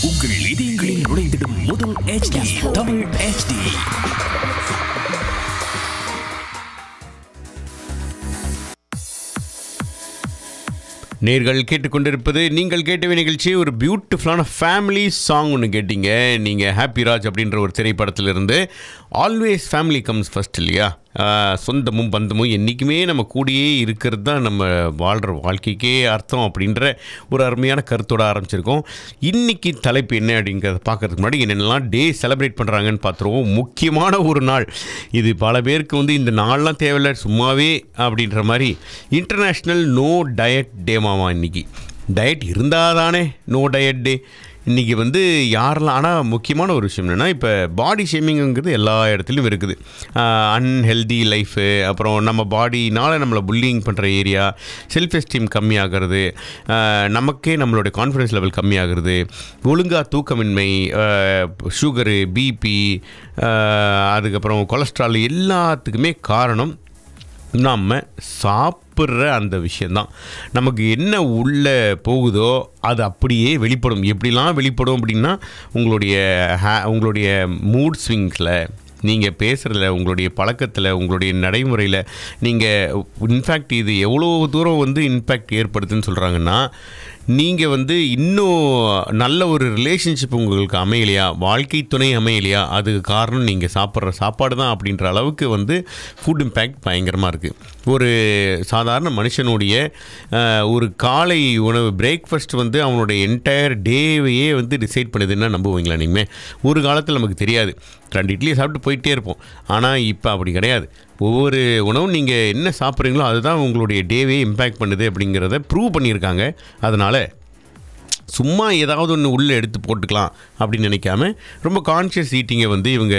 உங்கள் இதயங்களில் நுழைந்திடும் முதல் HD தமிழ் HD நேர்கள் கேட்டுக்கொண்டிருப்பது நீங்கள் கேட்டவே நிகழ்ச்சி ஒரு பியூட்டிஃபுல்லான ஃபேமிலி சாங் ஒன்று கேட்டீங்க நீங்கள் ஹாப்பி ராஜ் அப்படின்ற ஒரு திரைப்படத்திலிருந்து ஆல்வேஸ் ஃபேமிலி கம்ஸ் ஃபர்ஸ்ட் இல்லையா ஆஹ் சொந்தமும் பந்தமும் என்றைக்குமே நம்ம கூடயே இருக்கிறது தான் நம்ம வாழ்கிற வாழ்க்கைக்கே அர்த்தம் அப்படின்ற ஒரு அருமையான கருத்தோட ஆரம்பிச்சிருக்கோம் இன்னைக்கு தலைப்பு என்ன அப்படிங்கிறத பார்க்கறதுக்கு முன்னாடி என்னென்னலாம் டே செலிப்ரேட் பண்ணுறாங்கன்னு பார்த்துருவோம் முக்கியமான ஒரு நாள் இது பல பேருக்கு வந்து இந்த நாள்லாம் தேவையில்லை சும்மாவே அப்படின்ற மாதிரி இன்டர்நேஷ்னல் நோ டயட் டே மாமா இன்னைக்கு டயட் இருந்தால் தானே நோ டயட் டே இன்றைக்கி வந்து யாரெல்லாம் ஆனால் முக்கியமான ஒரு விஷயம் என்னென்னா இப்போ பாடி ஷேமிங்கிறது எல்லா இடத்துலையும் இருக்குது அன்ஹெல்தி லைஃபு அப்புறம் நம்ம பாடினால் நம்மளை புல்லிங் பண்ணுற ஏரியா செல்ஃப் எஸ்டீம் கம்மியாகிறது ஆஹ் நமக்கே நம்மளுடைய கான்ஃபிடன்ஸ் லெவல் கம்மியாகிறது ஒழுங்காக தூக்கமின்மை சுகரு பிபி அதுக்கப்புறம் கொலஸ்ட்ரால் எல்லாத்துக்குமே காரணம் நம்ம சாப்பிட்ற அந்த விஷயந்தான் நமக்கு என்ன உள்ளே போகுதோ அது அப்படியே வெளிப்படும் எப்படிலாம் வெளிப்படும் அப்படின்னா உங்களுடைய ஹே உங்களுடைய மூட் ஸ்விங்ஸில் நீங்கள் பேசுகிறதுல உங்களுடைய பழக்கத்தில் உங்களுடைய நடைமுறையில் நீங்கள் இன்ஃபேக்ட் இது எவ்வளோ தூரம் வந்து இம்பேக்ட் ஏற்படுத்துன்னு சொல்கிறாங்கன்னா நீங்கள் வந்து இன்னும் நல்ல ஒரு ரிலேஷன்ஷிப் உங்களுக்கு அமையலையா வாழ்க்கை துணை அமையலையா அதுக்கு காரணம் நீங்கள் சாப்பிட்ற சாப்பாடு தான் அப்படின்ற அளவுக்கு வந்து ஃபுட் இம்பேக்ட் பயங்கரமாக இருக்குது ஒரு சாதாரண மனுஷனுடைய அஹ், ஒரு காலை உணவு பிரேக்ஃபாஸ்ட் வந்து அவனுடைய என்டையர் டேவையே வந்து டிசைட் பண்ணுதுன்னா நம்புவீங்களா நீங்கள் ஒரு காலத்தில் நமக்கு தெரியாது ரெண்டு இட்லியை சாப்பிட்டு போயிட்டே இருப்போம் ஆனால் இப்போ அப்படி கிடையாது ஒவ்வொரு உணவும் நீங்கள் என்ன சாப்பிட்றீங்களோ அதுதான் உங்களுடைய டேவே இம்பேக்ட் பண்ணுது அப்படிங்கிறத ப்ரூவ் பண்ணியிருக்காங்க அதனால் சும்மா ஏதாவது ஒன்று உள்ளே எடுத்து போட்டுக்கலாம் அப்படின்னு நினைக்காம ரொம்ப கான்ஷியஸ் ஈட்டிங்கை வந்து இவங்க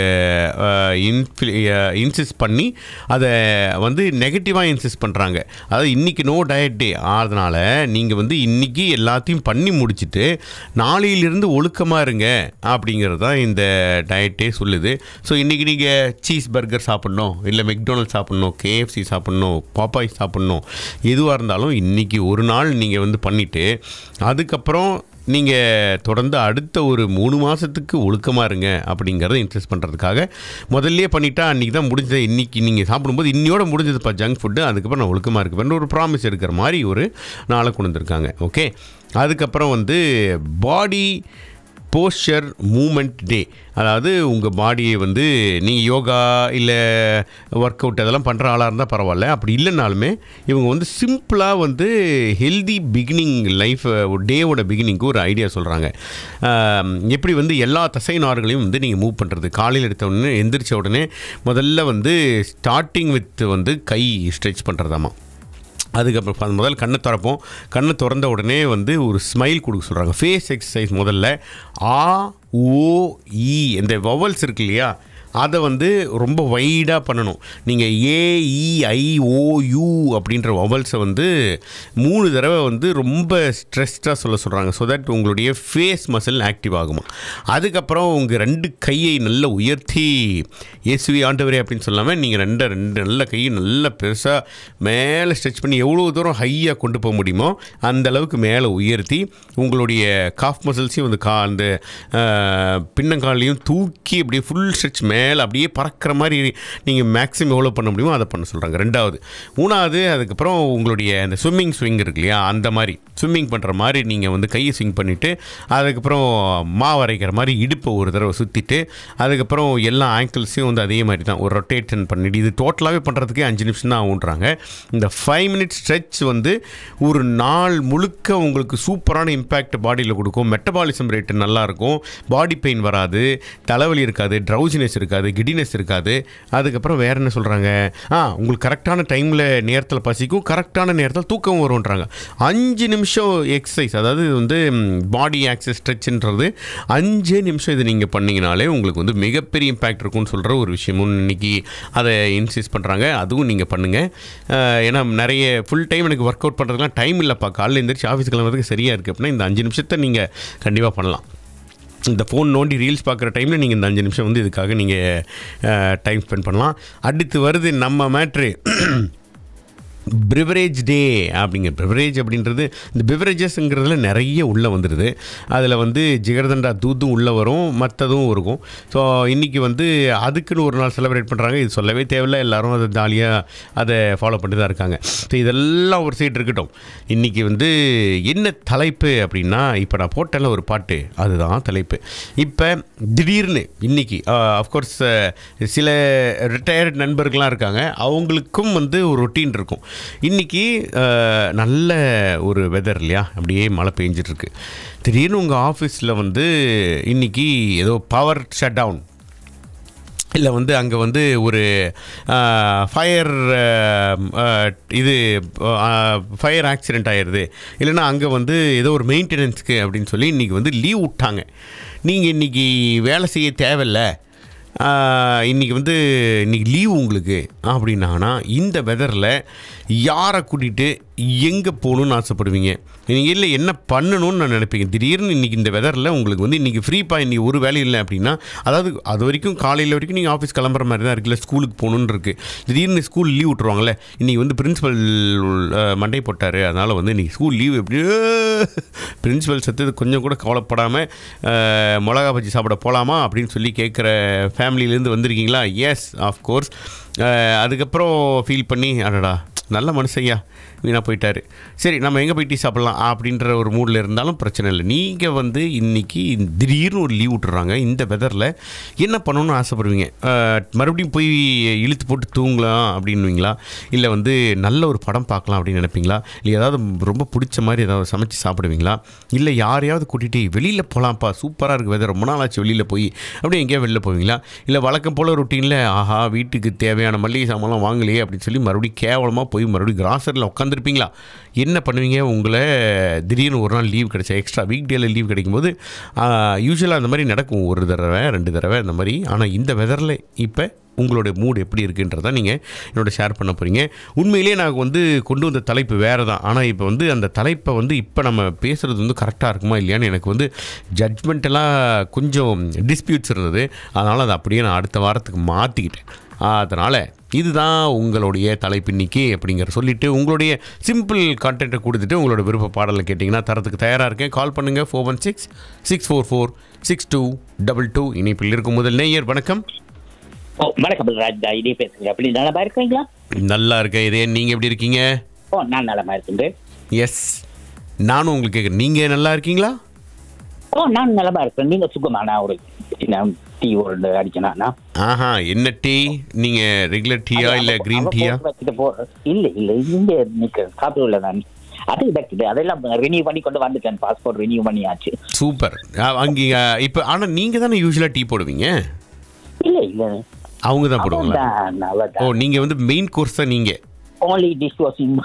இன்சிஸ்ட் பண்ணி அதை வந்து நெகட்டிவாக இன்சிஸ்ட் பண்ணுறாங்க அதாவது இன்றைக்கி நோ டயட் டே அதனால் நீங்கள் வந்து இன்றைக்கி எல்லாத்தையும் பண்ணி முடிச்சுட்டு நாளையிலிருந்து ஒழுக்கமாக இருங்க அப்படிங்கிறது தான் இந்த டயட்டே சொல்லுது ஸோ இன்றைக்கி நீங்கள் சீஸ் பர்கர் சாப்பிட்ணும் இல்லை மெக்டொனல்ட் சாப்பிட்ணும் கேஎஃப்சி சாப்பிட்ணும் பாப்பாய் சாப்பிட்ணும் எதுவாக இருந்தாலும் இன்றைக்கி ஒரு நாள் நீங்கள் வந்து பண்ணிவிட்டு அதுக்கப்புறம் நீங்கள் தொடர்ந்து அடுத்த ஒரு மூணு மாதத்துக்கு ஒழுக்கமாக இருங்க அப்படிங்கிறத இன்ட்ரெஸ்ட் பண்ணுறதுக்காக முதல்லே பண்ணிட்டா அன்றைக்கி தான் முடிஞ்சது இன்றைக்கி நீங்கள் சாப்பிடும்போது இன்னையோட முடிஞ்சதுப்பா ஜங்க் ஃபுட்டு அதுக்கப்புறம் நான் ஒழுக்கமாக இருக்குவேன் ஒரு ப்ராமிஸ் எடுக்கிற மாதிரி ஒரு நாளை கொண்டு வந்திருக்காங்க ஓகே அதுக்கப்புறம் வந்து பாடி போஸ்டர் மூமெண்ட் டே அதாவது உங்கள் பாடியை வந்து நீங்கள் யோகா இல்லை ஒர்க் அவுட் அதெல்லாம் பண்ணுற ஆளாக இருந்தால் பரவாயில்ல அப்படி இல்லைனாலுமே இவங்க வந்து சிம்பிளாக வந்து ஹெல்தி பிகினிங் லைஃப் டேவோட பிகினிங்க்கு ஒரு ஐடியா சொல்கிறாங்க எப்படி வந்து எல்லா தசை நார்களையும் வந்து நீங்கள் மூவ் பண்ணுறது காலையில் எடுத்த உடனே எந்திரிச்ச உடனே முதல்ல வந்து ஸ்டார்டிங் வித் வந்து கை ஸ்ட்ரெச் பண்ணுறதாமா அதுக்கப்புறம் அது முதல்ல கண்ணை திறப்போம் கண்ணை திறந்த உடனே வந்து ஒரு ஸ்மைல் கொடுக்க சொல்கிறாங்க ஃபேஸ் எக்ஸசைஸ் முதல்ல ஆ ஓ இ இந்த வவல்ஸ் இருக்கு இல்லையா அதை வந்து ரொம்ப வைடாக பண்ணணும் நீங்கள் ஏஇஐஓயு அப்படின்ற வவல்ஸை வந்து மூணு தடவை வந்து ரொம்ப ஸ்ட்ரெஸ்டாக சொல்ல சொல்கிறாங்க ஸோ தட் உங்களுடைய ஃபேஸ் மசில் ஆக்டிவ் ஆகுமா அதுக்கப்புறம் உங்கள் ரெண்டு கையை நல்லா உயர்த்தி இயேசுவி ஆண்டவரே அப்படின்னு சொல்லாமல் நீங்கள் ரெண்டு ரெண்டு நல்ல கையை நல்லா பெருசாக மேலே ஸ்ட்ரெச் பண்ணி எவ்வளோ தூரம் ஹையாக கொண்டு போக முடியுமோ அந்த அளவுக்கு மேலே உயர்த்தி உங்களுடைய காஃப் மசில்ஸையும் வந்து கா அந்த அஹ், பின்னங்காலையும் தூக்கி அப்படியே ஃபுல் ஸ்ட்ரெச் மேலே அப்படியே பறக்கிற மாதிரி நீங்கள் மேக்ஸிமம் எவ்வளோ பண்ண முடியுமோ அதை பண்ண சொல்கிறாங்க ரெண்டாவது மூணாவது அதுக்கப்புறம் உங்களுடைய அந்த ஸ்விம்மிங் ஸ்விங் இருக்கு இல்லையா அந்த மாதிரி ஸ்விம்மிங் பண்ணுற மாதிரி நீங்கள் வந்து கையை ஸ்விங் பண்ணிவிட்டு அதுக்கப்புறம் மாவு அரைக்கிற மாதிரி இடுப்பை ஒரு தடவை சுற்றிட்டு அதுக்கப்புறம் எல்லா ஆங்கிள்ஸையும் வந்து அதே மாதிரி தான் ஒரு ரொட்டேஷன் பண்ணிட்டு இது டோட்டலாகவே பண்ணுறதுக்கே அஞ்சு நிமிஷம் தான் ஆகுன்றாங்க இந்த ஃபைவ் மினிட் ஸ்ட்ரெச் வந்து ஒரு நாள் முழுக்க உங்களுக்கு சூப்பரான இம்பேக்ட் பாடியில் கொடுக்கும் மெட்டபாலிசம் ரேட்டு நல்லாயிருக்கும் பாடி பெயின் வராது தலைவலி இருக்காது ட்ரௌசினஸ் இருக்காது கிடினஸ் இருக்காது அதுக்கப்புறம் வேறு என்ன சொல்கிறாங்க ஆ உங்களுக்கு கரெக்டான டைமில் நேரத்தில் பசிக்கும் கரெக்டான நேரத்தில் தூக்கம் வரும்ன்றாங்க அஞ்சு நிமிஷம் எக்ஸசைஸ் அதாவது இது வந்து பாடி ஆக்சஸ் ஸ்ட்ரெச்ன்றது அஞ்சே நிமிஷம் இது நீங்கள் பண்ணீங்கனாலே உங்களுக்கு வந்து மிகப்பெரிய இம்பேக்ட் இருக்கும்னு சொல்கிற ஒரு விஷயமும் இன்னைக்கு அதை இன்சிஸ் பண்ணுறாங்க அதுவும் நீங்கள் பண்ணுங்கள் ஏன்னா நிறைய ஃபுல் டைம் எனக்கு ஒர்க் அவுட் பண்ணுறதுக்குலாம் டைம் இல்லைப்பா காலையில் எழுந்திரிச்சு ஆஃபீஸ் கிளம்புறதுக்கு சரியாக இருக்குது அப்படின்னா இந்த அஞ்சு நிமிஷத்தை நீங்கள் கண்டிப்பாக பண்ணலாம் இந்த ஃபோன் நோண்டி ரீல்ஸ் பார்க்குற டைமில் நீங்கள் இந்த அஞ்சு நிமிஷம் வந்து இதுக்காக நீங்கள் டைம் ஸ்பெண்ட் பண்ணலாம் அடுத்து வருது நம்ம மேட்ரு பிரிவரேஜ் டே அப்படிங்கிற பிரிவரேஜ் அப்படின்றது இந்த பிவரேஜஸ்ங்கிறதுல நிறைய உள்ளே வந்துடுது அதில் வந்து ஜிகர்தண்டா தூத்தும் உள்ளே வரும் மற்றதும் இருக்கும் ஸோ இன்றைக்கி வந்து அதுக்குன்னு ஒரு நாள் செலிப்ரேட் பண்ணுறாங்க இது சொல்லவே தேவையில்ல எல்லாரும் அதை ஜாலியாக அதை ஃபாலோ பண்ணி தான் இருக்காங்க ஸோ இதெல்லாம் ஒரு சைடு இருக்கட்டும் இன்றைக்கி வந்து என்ன தலைப்பு அப்படின்னா இப்போ நான் போட்டேன்ல ஒரு பாட்டு அதுதான் தலைப்பு இப்போ திடீர்னு இன்றைக்கி அஃப்கோர்ஸ் சில ரிட்டையர்ட் நண்பர்கள்லாம் இருக்காங்க அவங்களுக்கும் வந்து ஒரு ரொட்டீன் இருக்கும் இன்றைக்கி நல்ல ஒரு வெதர் இல்லையா அப்படியே மழை பெஞ்சிட்ருக்கு திடீர்னு உங்கள் ஆஃபீஸில் வந்து இன்றைக்கி ஏதோ பவர் ஷட் டவுன் இல்லை வந்து அங்கே வந்து ஒரு ஃபயர் இது ஃபயர் ஆக்சிடெண்ட் ஆயிடுது இல்லைன்னா அங்கே வந்து ஏதோ ஒரு மெயின்டெனன்ஸ்க்கு அப்படின்னு சொல்லி இன்றைக்கி வந்து லீவ் விட்டாங்க நீங்கள் இன்றைக்கி வேலை செய்ய தேவையில்ல இன்றைக்கி வந்து இன்றைக்கி லீவ் உங்களுக்கு அப்படின்னாங்கன்னா இந்த வெதரில் யாரை கூட்டிகிட்டு எங்கே போகணுன்னு ஆசைப்படுவீங்க நீங்கள் இல்லை என்ன பண்ணணும்னு நான் நினைப்பீங்க திடீர்னு இன்றைக்கி இந்த வெதரில் உங்களுக்கு வந்து இன்றைக்கி ஃப்ரீப்பா இன்றைக்கி ஒரு வேலை இல்லை அப்படின்னா அதாவது அது வரைக்கும் காலையில் வரைக்கும் நீங்கள் ஆஃபீஸ் கிளம்புற மாதிரி தான் இருக்குல்ல ஸ்கூலுக்கு போகணுன்னு இருக்குது திடீர்னு ஸ்கூல் லீவ் விட்ருவாங்கல்ல இன்றைக்கி வந்து பிரின்ஸிபல் மண்டை போட்டார் அதனால் வந்து இன்றைக்கி ஸ்கூல் லீவ் எப்படியோ பிரின்ஸிபல் சத்து கொஞ்சம் கூட கவலைப்படாமல் மிளகா பஜ்ஜி சாப்பிட போகலாமா அப்படின்னு சொல்லி கேட்குற ஃபேமிலியிலேருந்து வந்திருக்கீங்களா எஸ் ஆஃப்கோர்ஸ் அதுக்கப்புறம் ஃபீல் பண்ணி அடடா நல்ல மனுஷையா வீணாக போயிட்டார் சரி நம்ம எங்கே போய் டீ சாப்பிட்லாம் அப்படின்ற ஒரு மூடில் இருந்தாலும் பிரச்சனை இல்லை நீங்கள் வந்து இன்றைக்கி திடீர்னு ஒரு லீவ் விட்டுறாங்க இந்த வெதரில் என்ன பண்ணணும்னு ஆசைப்படுவீங்க மறுபடியும் போய் இழுத்து போட்டு தூங்கலாம் அப்படின்னுவீங்களா இல்லை வந்து நல்ல ஒரு படம் பார்க்கலாம் அப்படின்னு நினைப்பீங்களா இல்லை ஏதாவது ரொம்ப பிடிச்ச மாதிரி ஏதாவது சமைச்சு சாப்பிடுவீங்களா இல்லை யாரையாவது கூட்டிகிட்டு வெளியில் போகலாம்ப்பா சூப்பராக இருக்குது வெதர் ரொம்ப நாள் ஆச்சு வெளியில் போய் அப்படியே எங்கேயா வெளில போவீங்களா இல்லை வழக்கம் போல் ரொட்டீனில் ஆஹா வீட்டுக்கு தேவையான மல்லிகை சாமான்லாம் வாங்கலையே அப்படின்னு சொல்லி மறுபடியும் கேவலமாக போய் மறுபடியும் கிராசரியில் உட்காந்துருப்பீங்களா என்ன பண்ணுவீங்க உங்களை திடீர்னு ஒரு நாள் லீவ் கிடைச்சா எக்ஸ்ட்ரா வீக் டேல லீவ் கிடைக்கும்போது யூஸ்வலாக அந்த மாதிரி நடக்கும் ஒரு தடவை ரெண்டு தடவை அந்த மாதிரி ஆனால் இந்த வெதரில் இப்போ உங்களுடைய மூடு எப்படி இருக்குன்றதை நீங்கள் என்னோட ஷேர் பண்ண போகிறீங்க உண்மையிலேயே நான் வந்து கொண்டு வந்த தலைப்பு வேறு தான் ஆனால் இப்போ வந்து அந்த தலைப்பை வந்து இப்போ நம்ம பேசுகிறது வந்து கரெக்டாக இருக்குமா இல்லையான்னு எனக்கு வந்து ஜட்ஜ்மெண்ட்டெல்லாம் கொஞ்சம் டிஸ்பியூட்ஸ் இருந்தது அதனால் அதை அப்படியே நான் அடுத்த வாரத்துக்கு மாற்றிக்கிட்டேன் அதனால் இதுதான் உங்களுடைய தலைப்பு இன்னைக்கு அப்படிங்கிற சொல்லிவிட்டு உங்களுடைய சிம்பிள் கான்டென்ட்டை கொடுத்துட்டு உங்களோட விருப்ப பாடலை கேட்டிங்கன்னா தரத்துக்கு தயாராக இருக்கேன் கால் பண்ணுங்கள் four one six six four four six two double two இணைப்பில் இருக்கும் முதல் நேயர் வணக்கம் ஓ வணக்கம் ராஜா இதே பேசுங்க அப்படி நலமா இருக்கீங்களா நல்லா இருக்கேன் இதே நீங்கள் எப்படி இருக்கீங்க ஓ நான் நலமா இருக்கேன் எஸ் நானும் உங்களுக்கு கேட்குறேன் நீங்கள் நல்லா இருக்கீங்களா ஓ நான் நலமா இருக்கேன் நீங்க சுகமா நான் ஒரு சின்ன டீ ஒரு அடிக்கணா ஆஹா என்ன டீ நீங்கள் ரெகுலர் டீயா இல்லை க்ரீன் டீயா இல்ல இல்ல இங்க நிக்க காப்பி உள்ள நான் அது வைக்குது அதெல்லாம் ரினியூ பண்ணி கொண்டு வந்துட்டேன் பாஸ்போர்ட் ரினியூ பண்ணியாச்சு சூப்பர் அங்கே இப்போ ஆனால் நீங்கள் தானே யூஸ்வலாக டீ போடுவீங்க இல்ல இல்ல அவங்க தான் போடுவாங்களா அவதான், அவதான். ஓ நீங்கள் வந்து மெயின் கோர்ஸ் தான் நீங்கள் only dishwashing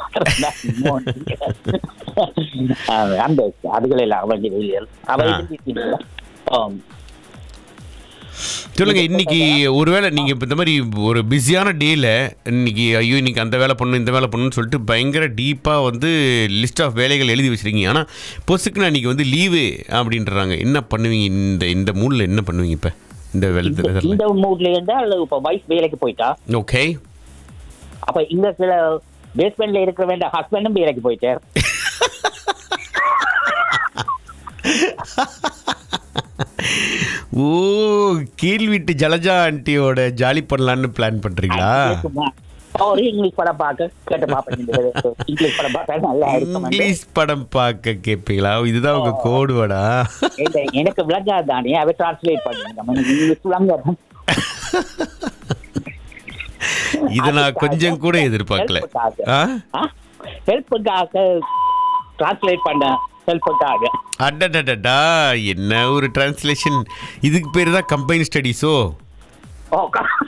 அந்த அதுகளெல்லாம் அவள் அவள் ஆம் சொல்லுங்க இன்னைக்கு ஒருவேளை நீங்க இப்ப இந்த மாதிரி ஒரு பிஸியான டேல இன்னைக்கு ஐயோ இன்னைக்கு அந்த வேலை பண்ணணும் இந்த வேலை பண்ணணும்னு சொல்லிட்டு பயங்கர டீப்பா வந்து லிஸ்ட் ஆஃப் வேலைகள் எழுதி வச்சிருக்கீங்க ஆனா பொசுக்குன்னு அன்னைக்கு வந்து லீவு அப்படின்றாங்க என்ன பண்ணுவீங்க இந்த இந்த மூட்ல என்ன பண்ணுவீங்க இப்ப இந்த வேலை இந்த- இந்த மூட்ல இருந்தால் இப்ப வைஃப் வேலைக்கு போயிட்டா ஓகே அப்ப இங்க சில பேஸ்மெண்ட்ல இருக்கிற வேண்டிய ஹஸ்பண்டும் வேலைக்கு போயிட்டார் ஓ கீழ் வீட்டு ஜலஜா ஆண்டியோட ஜாலி பண்ணலான்னு பிளான் பண்றீங்களா அவரு இங்கிலீஷ் படம் பார்க்க கேட்டு பாப்பேன் இங்கிலீஷ் படம் பார்க்க நல்லா இருக்கும் இங்கிலீஷ் படம் பார்க்க கேட்பீங்களா இதுதான் உங்க கோடுவாடா இல்ல, எனக்கு விளங்காது தானே அவ டிரான்ஸ்லேட் பண்ணுங்க எனக்கு இங்கிலீஷ் விளங்காது இதை நான் கொஞ்சம் கூட எதிர்பார்க்கல ஆ ஹெல்ப்புக்காக டிரான்ஸ்லேட் பண்ண ஹெல்ப்புக்காக அடடடடா என்ன ஒரு டிரான்ஸ்லேஷன் இதுக்கு பேர் தான் கம்பைன் ஸ்டடீஸோ ஓ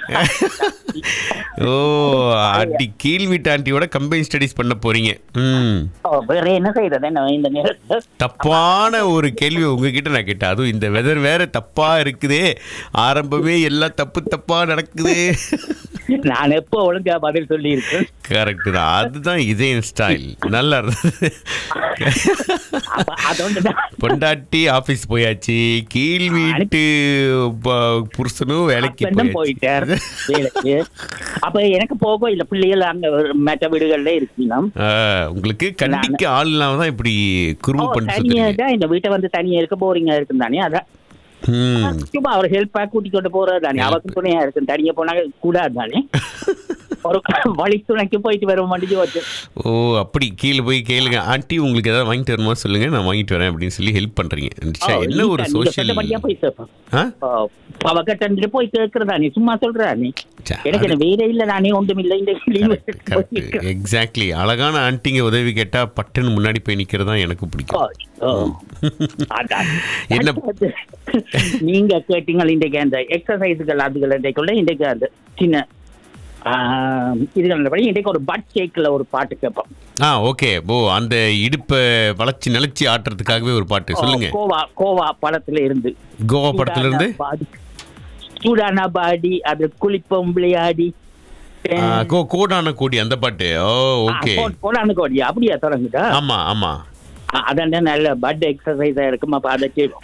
ஓ அடி கீழ் வீட்டு ஆண்டியோட கம்பைன் ஸ்டடீஸ் பண்ண போறீங்க ம் ஓ, வேற என்ன செய்யறது என்ன இந்த நேரத்தில் தப்பான ஒரு கேள்வி உங்ககிட்ட நான் கேட்டேன் அதுவும் இந்த வெதர் வேற தப்பா இருக்குதே ஆரம்பமே எல்லாம் தப்பு தப்பா நடக்குது நான் எப்போ ஒழுங்கா பதில் சொல்லி இருக்கேன் கரெக்ட் தான் அதுதான் இதே ஸ்டைல் நல்லா இருந்தது அப்ப அதோண்டு தான் பொண்டாட்டி ஆபீஸ் போயாச்சு கீழ் வீட்டு ப- புருஷனும் வேலைக்கு husband-ம் அவரும் போயிட்டார் வேலைக்கு அப்ப எனக்கு போக இல்ல பிள்ளைகள் அங்க ஒரு மற்ற வீடுகள்ல இருக்கணும் ஆ, உங்களுக்கு கண்டிக்க ஆள் இல்லாம தான் இப்படி குறும்பு பண்ணி தனியா சுத்துறீங்க தான் இந்த வீட்டை வந்து தனியா இருக்க போறீங்க இருக்கும் தானே அதான் ம். சும்மா அவர் ஹெல்ப்பா கூட்டி கொண்டு போறது தானே அவருக்கு துணையா இருக்கும் தனியா போனாங்க கூடாது தானே ஒரு வழி துணைக்கு போயிட்டு வர மாட்டேங்குது வச்சு ஓ அப்படி கீழே போய் கேளுங்க ஆண்டி உங்களுக்கு ஏதாவது வாங்கிட்டு வருமா சொல்லுங்க நான் வாங்கிட்டு வரேன் அப்படின்னு சொல்லி ஹெல்ப் பண்றீங்க ச்சே, என்ன ஒரு சோஷியல் போய் கேட்போம் ஆ பவக்கட்டு போய் கேட்கறதா நீ சும்மா சொல்றா நீ ச்சே, எனக்கு என்ன வேலை இல்ல நானே ஒன்றும் இல்லை இந்த leave எடுத்துட்டு போய் கரெக்ட் எக்ஸாக்ட்லி அழகான ஆண்டிங்க உதவி கேட்டா பட்டுன்னு முன்னாடி போய் நிக்கிறது தான் எனக்கு பிடிக்கும் ஓ, அதான். என்ன- அடுத்தது, நீங்க கேட்டீங்க இன்றைக்கு அந்த எக்ஸசைஸுகள் அதுகள் இன்றைக்குள்ள இன்றைக்கு அந்த சின்ன ஆஹ், இதுகள் படி இன்றைக்கு ஒரு பட் கேக்ல ஒரு பாட்டு கேட்போம் ஆ ஓகே ஓ அந்த இடுப்பை வளைச்சி நிலைச்சி ஆட்டுறதுக்காகவே ஒரு பாட்டு சொல்லுங்க கோவா கோவா படத்துல இருந்து கோவா படத்துல இருந்து சூடான பாடி அது குளிப்போம் விளையாடி ஆ, கோ கோடான கோடி அந்த பாட்டு ஓ ஓகே கோடானு கோடி அப்படியா தொடங்குதா ஆமா ஆமா அதான் நல்ல பட் எக்ஸசைஸா இருக்கும் அப்ப அதை கேட்போம்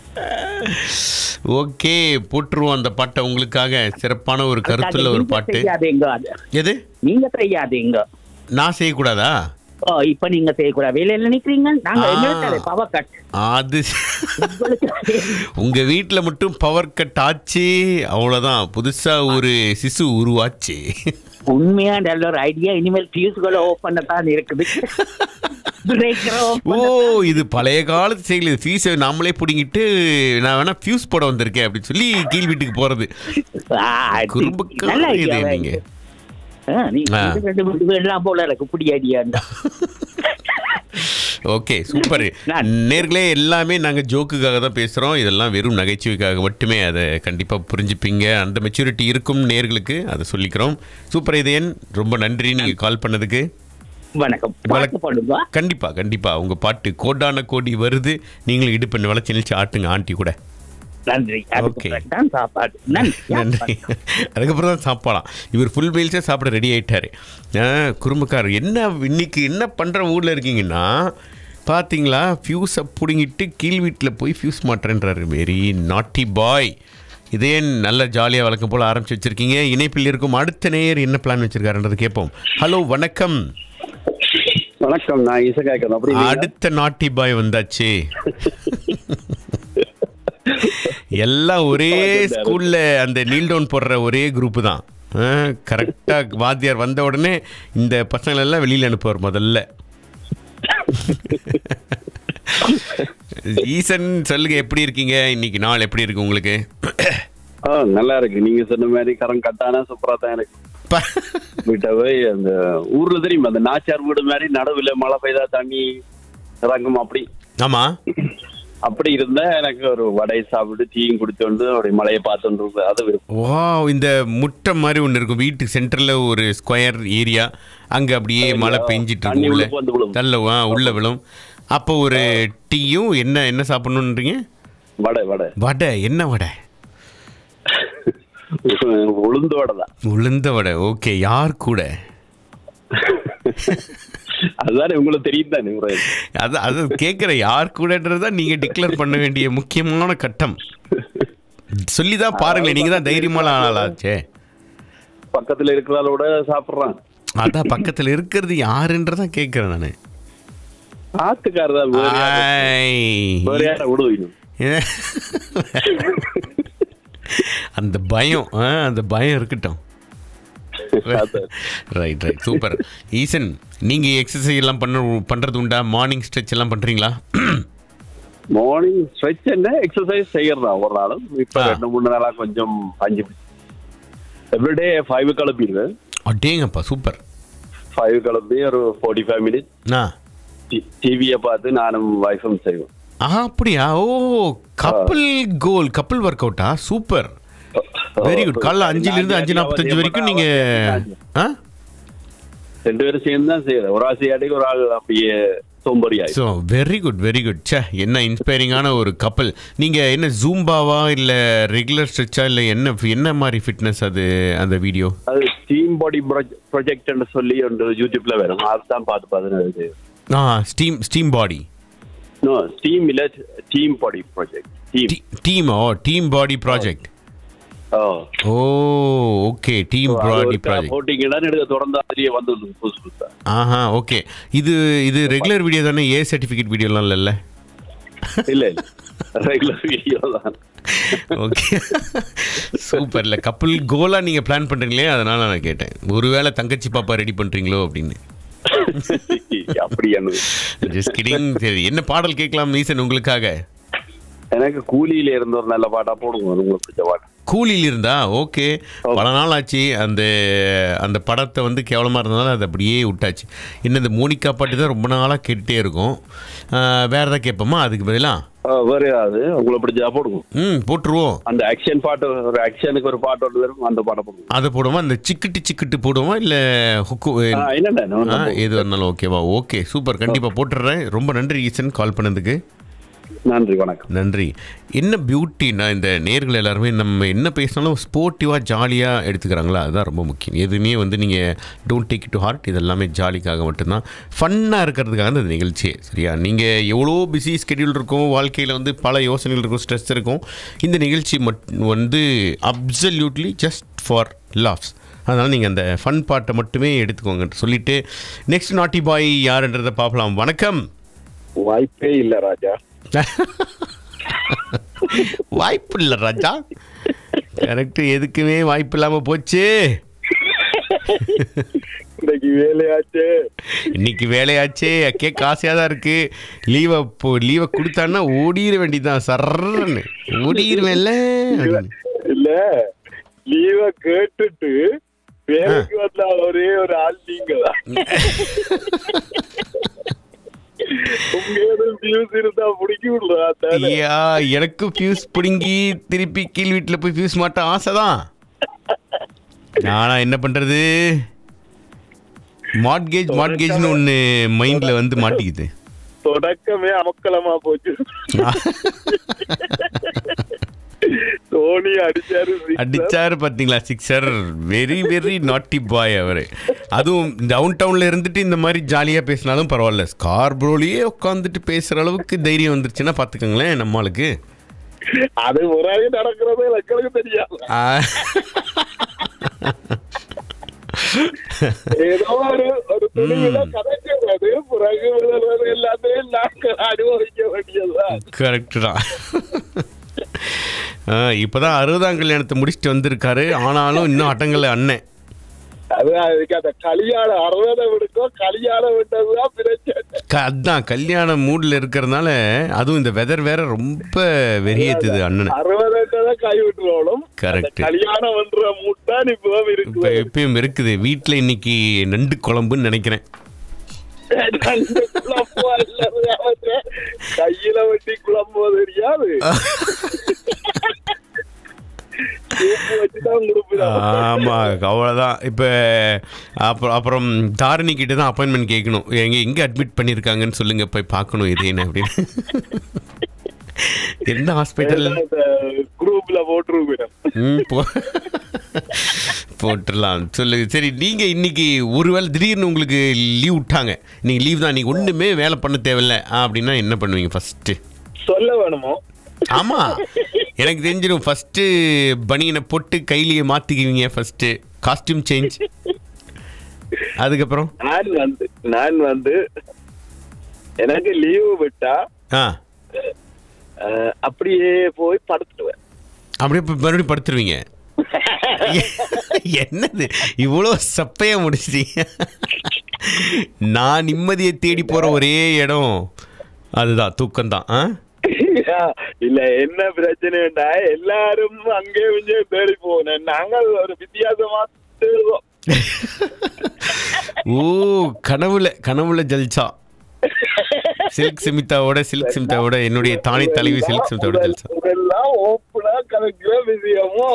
ஓகே போட்டுருவோம் அந்த பாட்டை உங்களுக்காக சிறப்பான ஒரு கருத்துல ஒரு நீங்க பாட்டு செய்யாதீங்க அது எது நீங்க செய்யாதீங்க நான் செய்யக்கூடாதா ஓ இப்ப நீங்க செய்யக்கூடாது வேலையில நிக்கிறீங்க நாங்க ஆ. எங்களுக்கு பவர் கட் அது உங்களுக்கு உங்க வீட்டில் மட்டும் பவர் கட் ஆச்சு அவ்வளோதான் புதுசா ஒரு சிசு உருவாச்சு உண்மையா நல்ல ஒரு ஐடியா இனிமேல் ஃபியூஸ்களை ஓப் பண்ணத்தான் இருக்குது Breaker off ஓ பண்ணத்தான். இது பழைய காலத்து செயல் இது ஃபீஸை நாமளே பிடிங்கிட்டு நான் வேணா ஃபியூஸ் போட வந்திருக்கேன் அப்படின்னு சொல்லி கீழ் வீட்டுக்கு போறது ஆ, அது குறும்புக்கார நல்ல இது idea நீங்க. ஆ, நீ ஆ. இது ரெண்டு வீடு வீடெல்லாம் போல எனக்கு புடி ஐடியாண்டா ஓகே சூப்பர் நான்- நேர்களே எல்லாமே நாங்கள் ஜோக்குக்காக தான் பேசுகிறோம் இதெல்லாம் வெறும் நகைச்சுவைக்காக மட்டுமே அதை கண்டிப்பாக புரிஞ்சுப்பீங்க அந்த மெச்சூரிட்டி இருக்கும் நேர்களுக்கு அதை சொல்லிக்கிறோம் சூப்பர் இதயன் ரொம்ப நன்றி நீங்கள் கால் பண்ணதுக்கு வணக்கம் பாட்டு பாடுவா கண்டிப்பாக கண்டிப்பாக உங்கள் பாட்டு கோடான கோடி வருது நீங்களும் இடுப்பு வளைச்சி நினைச்சு ஆட்டுங்க ஆண்டி கூட நன்றி அதுக்கு Okay. பிறகு தான் சாப்பாடு நன்றி நன்றி அதுக்கப்புறம் தான் சாப்பிடலாம் இவர் ஃபுல் மீல்ஸே சாப்பிட ரெடி ஆயிட்டாரு ஆ, குறும்புக்காரர் என்ன இன்னைக்கு என்ன பண்ணுற ஊரில் இருக்கீங்கன்னா பார்த்தீங்களா ஃபியூஸை பிடுங்கிட்டு கீழ் வீட்டில் போய் ஃபியூஸ் மாட்டுறேன்றாரு வெரி நாட்டி பாய் இதே நல்ல ஜாலியாக வழக்கம் போல் ஆரம்பிச்சு வச்சிருக்கீங்க இணைப்பில் இருக்கும் அடுத்த நேயர் என்ன பிளான் வச்சிருக்காருன்றது கேட்போம் ஹலோ வணக்கம் வணக்கம் நான் இசகாய்க்கன் அப்படி இல்லையா? அடுத்த நாட்டி பாய் வந்தாச்சு எல்லாம் ஒரே ஸ்கூல்ல அந்த நீல் டவுன் போடுற ஒரே குரூப் தான் கரெக்டாக வாத்தியார் வந்த உடனே இந்த பசங்களை எல்லாம் வெளியில் அனுப்புவார் முதல்ல ஈசன் சொல்லுங்க எப்படி இருக்கீங்க இன்னைக்கு நாள் எப்படி இருக்கு உங்களுக்கு ஆ நல்லா இருக்கு நீங்க சொன்ன மாதிரி கரம் கட்டானா சூப்பரா தான் இருக்கு ப- வீட்டை போய் அந்த ஊர்ல தெரியுமா அந்த நாச்சார் வீடு மாதிரி நடுவுல மழை பெய்தா தண்ணி இறங்கும் அப்படி ஆமா அப்படி இருந்தா எனக்கு ஒரு வடை சாப்பிட்டு டீயும் குடிச்சோண்டு அப்படி மழையை பார்த்துட்டு இருக்கு அது விருப்பம் வா இந்த முட்டை மாதிரி ஒன்று இருக்கும் வீட்டு சென்டரில் ஒரு ஸ்கொயர் ஏரியா அங்கே அப்படியே மழை பெஞ்சிட்டு தண்ணி இருக்கும் உள்ள உள்ளுக்கு வந்து விழும். தள்ள ஆ, உள்ள விழும் அப்போ ஒரு டீயும் என்ன என்ன சாப்பிடணுன்றீங்க வடை வடை வடை என்ன வடை உளுந்து வடை தான் உளுந்த வடை ஓகே யார் கூட அதுதானே உங்களுக்கு தெரியும் தானே ஒரு அது அது கேட்குற யார் கூடன்றது தான் நீங்கள் டிக்ளேர் பண்ண வேண்டிய முக்கியமான கட்டம் சொல்லி தான் பாருங்களேன் நீங்கள் தான் தைரியமான ஆளாச்சே பக்கத்துல இருக்கிறாளோட சாப்பிடுறான் அதான் பக்கத்தில் இருக்கிறது யாருன்றதான் கேட்குறேன் நான் ஆத்துக்காரர் தான் வேற யாரை- வேற யாரை விடுவீங்க அந்த பயம் ஆ, அந்த பயம் இருக்கட்டும் அதான். ரைட் ரைட் சூப்பர் ஈசன் நீங்க எக்ஸசைஸ் எல்லாம் பண்ண பண்றது உண்டா மார்னிங் ஸ்ட்ரெச் எல்லாம் பண்றீங்களா மார்னிங் ஸ்ட்ரெச் என்ன எக்ஸசைஸ் செய்யறதா ஒரு நாளும் இப்ப ஆ. ரெண்டு மூணு நாளா கொஞ்சம் அஞ்சு எவ்ரிடே ஃபைவ் கிளம்பிடுவேன் அடேங்கப்பா சூப்பர் ஃபைவ் கிளம்பி ஒரு ஃபார்ட்டி ஃபைவ் மினிட்ஸ் ஆ டிவியை பார்த்து நானும் வைஃபும் செய்வோம் ஆ அப்படியா ஓ கப்பல் கோல் கப்பல் ஒர்க் அவுட்டா சூப்பர் வெரி குட் காலைல அஞ்சுல இருந்து அஞ்சு நாற்பத்தஞ்சு வரைக்கும் நீங்க ஆ ரெண்டு பேரும் சேர்ந்து தான் செய்யறேன் ஒரு ஆள் செய்யாட்டி ஒரு ஆள் அப்படியே சோம்பறி ஆயிடும் so very good very good ச்சே என்ன இன்ஸ்பைரிங்கான ஒரு கப்பல் நீங்கள் என்ன ஜூம்பாவா இல்லை ரெகுலர் ஸ்ட்ரெச்சா இல்லை என்ன என்ன மாதிரி ஃபிட்னஸ் அது அந்த வீடியோ அது டீம் பாடி ப்ரொஜெக்ட்னு சொல்லி ஒன்று யூடியூப்ல வரும் அதுதான் பார்த்து பார்த்து செய்வோம் ஆ steam steam body no team இல்ல team body project team team ஓ டீம் பாடி ப்ராஜெக்ட் ஓ ஓ ஓகே டீம் ப்ராடி ப்ராஜெக்ட் போட்டிங்கன்னா எனக்கு தொடர்ந்து அதுலயே வந்து புதுசு புதுசா ஆஹா ஓகே இது இது ரெகுலர் வீடியோ தானே ஏ சர்டிஃபிகேட் வீடியோலாம் இல்லைல்ல இல்ல இல்ல ரெகுலர் வீடியோ தான் ஓகே சூப்பர்ல கப்பல் கோலா நீங்கள் பிளான் பண்ணுறீங்களே அதனால நான் கேட்டேன் ஒருவேளை தங்கச்சி பாப்பா ரெடி பண்ணுறீங்களோ அப்படின்னு அப்படி என்ன ஜஸ்ட் கிடிங் சரி என்ன பாடல் கேட்கலாம் மீசன் உங்களுக்காக எனக்கு கூலியில இருந்த ஒரு நல்ல பாட்டா போடுங்க உங்களுக்கு பிடிச்ச பாட்டு கூலியில் இருந்தா ஓகே பல நாள் ஆச்சு அந்த அந்த படத்தை வந்து கேவலமாக இருந்ததால அதை அப்படியே விட்டாச்சு இன்னும் இந்த மோனிகா பாட்டு தான் ரொம்ப நாளாக கேட்டுட்டே இருக்கும் ஆஹ், வேற ஏதாவது கேட்போமா அதுக்கு பதிலாக ஆ, வேற ஏதாவது உங்களுக்கு பிடிச்சா போடுங்க ம் போட்டுருவோம் அந்த ஆக்ஷன் பாட்டு ஒரு ஆக்ஷனுக்கு ஒரு பாட்டு ஒன்று வரும் அந்த பாட்டை போடுங்க அதை போடுவோமா இந்த சிக்கிட்டு சிக்கிட்டு போடுவோமா இல்லை ஹுக்கு ஆ, என்னண்ணே ஆ நான் போடுங்க. எது இருந்தாலும் ஓகேவா ஓகே சூப்பர் கண்டிப்பாக போட்டுடுறேன் ரொம்ப நன்றி ஈசன் கால் பண்ணதுக்கு நன்றி வணக்கம் நன்றி என்ன பியூட்டின்னா இந்த நேர்கள் எல்லாருமே நம்ம என்ன பேசினாலும் ஸ்போர்ட்டிவாக ஜாலியாக எடுத்துக்கிறாங்களா அதுதான் ரொம்ப முக்கியம் எதுவுமே வந்து நீங்கள் டோன்ட் டேக் டு ஹார்ட் இது எல்லாமே ஜாலிக்காக மட்டும்தான் ஃபன்னாக இருக்கிறதுக்காக தான் இந்த நிகழ்ச்சியே சரியா நீங்கள் எவ்வளோ பிஸி ஸ்கெடியூல் இருக்கும் வாழ்க்கையில் வந்து பல யோசனைகள் இருக்கும் ஸ்ட்ரெஸ் இருக்கும் இந்த நிகழ்ச்சி மட் வந்து அப்சல்யூட்லி ஜஸ்ட் ஃபார் லாஃப்ஸ் அதனால் நீங்கள் அந்த ஃபன் பாட்டை மட்டுமே எடுத்துக்கோங்க சொல்லிட்டு நெக்ஸ்ட் நாட்டி பாய் யாருன்றதை பார்க்கலாம் வணக்கம் வாய்ப்பே இல்ல ராஜா வாய்ப்பு இல்லை ராஜா கரெக்ட் எதுக்குமே வாய்ப்பு இல்லாமல் போச்சு இன்னைக்கு வேலையாச்சு இன்னைக்கு வேலையாச்சே கேட்க ஆசையாக தான் இருக்கு லீவை இப்போ லீவை கொடுத்தான்னா ஓடிட வேண்டியதுதான் சர்றன்னு ஓடிடுவேன்ல அப்படின்னு. இல்ல லீவ கேட்டுட்டு வேலைக்கு வந்த ஒரே ஒரு ஆள் நீங்க தான் உங்க எதுவும் வியூஸ் இருந்தா பிடிக்க விடுறா தானே ஐயா எனக்கு ஃபியூஸ் பிடுங்கி திருப்பி கீழ் வீட்டில் போய் ஃபியூஸ் மாட்ட ஆசை தான் நானா என்ன பண்ணுறது மாட்கேஜ் மாட்கேஜ்னு ஒன்று மைண்டில் வந்து மாட்டிக்குது தொடக்கமே அமக்கலமா போச்சு தோனி அடிச்சாரு sixer. அடிச்சாரு பாத்தீங்களா சிக்ஸர் வெரி வெரி நாட்டி பாய் அவரு அதுவும் டவுன் டவுன்ல இருந்துட்டு இந்த மாதிரி ஜாலியா பேசினாலும் பரவாயில்ல ஸ்கார்ப்ரோலயே உட்காந்துட்டு பேசுற அளவுக்கு தைரியம் வந்துருச்சுன்னா பாத்துக்கோங்களேன் நம்மளுக்கு அது முறையே நடக்கிறது எங்களுக்கு தெரியாது ஆ, ஏதோ ஒரு ஒரு துணியில கதைக்கிறது பிறகு விழுறது எல்லாத்தையும் நாங்கள் அனுபவிக்க வேண்டியதுதான் கரெக்ட் தான் ஆ, இப்பதான் அறுபதாம் கல்யாணத்தை முடிச்சுட்டு வந்திருக்காரு ஆனாலும் இன்னும் அட்டங்கல்ல அண்ணன் அது அதுக்கு அந்த கல்யாணம் அறுபதை விடுக்கும் கல்யாணம் விட்டதுதான் பிரச்சனை க- அதான் கல்யாண மூட்ல இருக்கிறதுனால அதுவும் இந்த வெதர் வேற ரொம்ப வெறியேத்துது அண்ணனை அறுபதுன்றதான் கை விட்டுறோம் Correct. கல்யாணம் பண்ற மூட்டான் இப்போ இருக்கு இப்போ இப்பயும் இருக்குது வீட்டில் இன்னைக்கு நண்டு குழம்புன்னு நினைக்கிறேன் ரெண்டு குழம்பும் அல்லது அவற்றை கையில வெட்டி குழம்பு தெரியாது சூப்பு வச்சுதான் கொடுப்போம் ஆமா அவ்வளோதான் இப்போ அப்புறம் அப்புறம் தாரணி கிட்ட தான் அப்பாயின்மெண்ட் கேட்கணும் எங்க எங்கே அட்மிட் பண்ணியிருக்காங்கன்னு சொல்லுங்க போய் பார்க்கணும் இது என்ன அப்படின்னு எந்த ஹாஸ்பிட்டல் குரூப்ல போட்டுருவோம் ம் போ போட்டுடலாம் சொல்லு சரி நீங்கள் இன்னைக்கு ஒருவேளை திடீர்னு உங்களுக்கு லீவ் விட்டாங்க நீங்கள் லீவ் தான் நீங்கள் ஒன்றுமே வேலை பண்ண தேவையில்ல அப்படின்னா என்ன பண்ணுவீங்க ஃபஸ்ட்டு சொல்ல வேணுமோ ஆமா எனக்கு தெரிஞ்சிடும் ஃபர்ஸ்ட் பனியனை போட்டு கையிலேயே மாத்திக்குவீங்க ஃபர்ஸ்ட் காஸ்டியூம் சேஞ்ச் அதுக்கப்புறம் நான் வந்து நான் வந்து எனக்கு லீவு விட்டா ஆ அஹ், அப்படியே போய் படுத்துடுவேன் அப்படியே போய் மறுபடியும் படுத்துருவீங்க என்னது இவ்வளோ சப்பையா முடிச்சிட்டீங்க நான் நிம்மதியை தேடி போற ஒரே இடம் அதுதான் தூக்கம்தான் ஆ இல்ல என்ன பிரச்சனைடா எல்லாரும் அங்கே இங்கே தேடி போனேன் நாங்கள் ஒரு வித்தியாசமா தேடுவோம் ஓ கனவுல கனவுல ஜல்சா சில்க் சிமிதாவோட சில்க் சிமிதாவோட என்னுடைய தானி தலைவி சில்க் சிமிதாவோட ஜல்சா இதெல்லாம் ஓப்பனா கலக்கிற விஷயமோ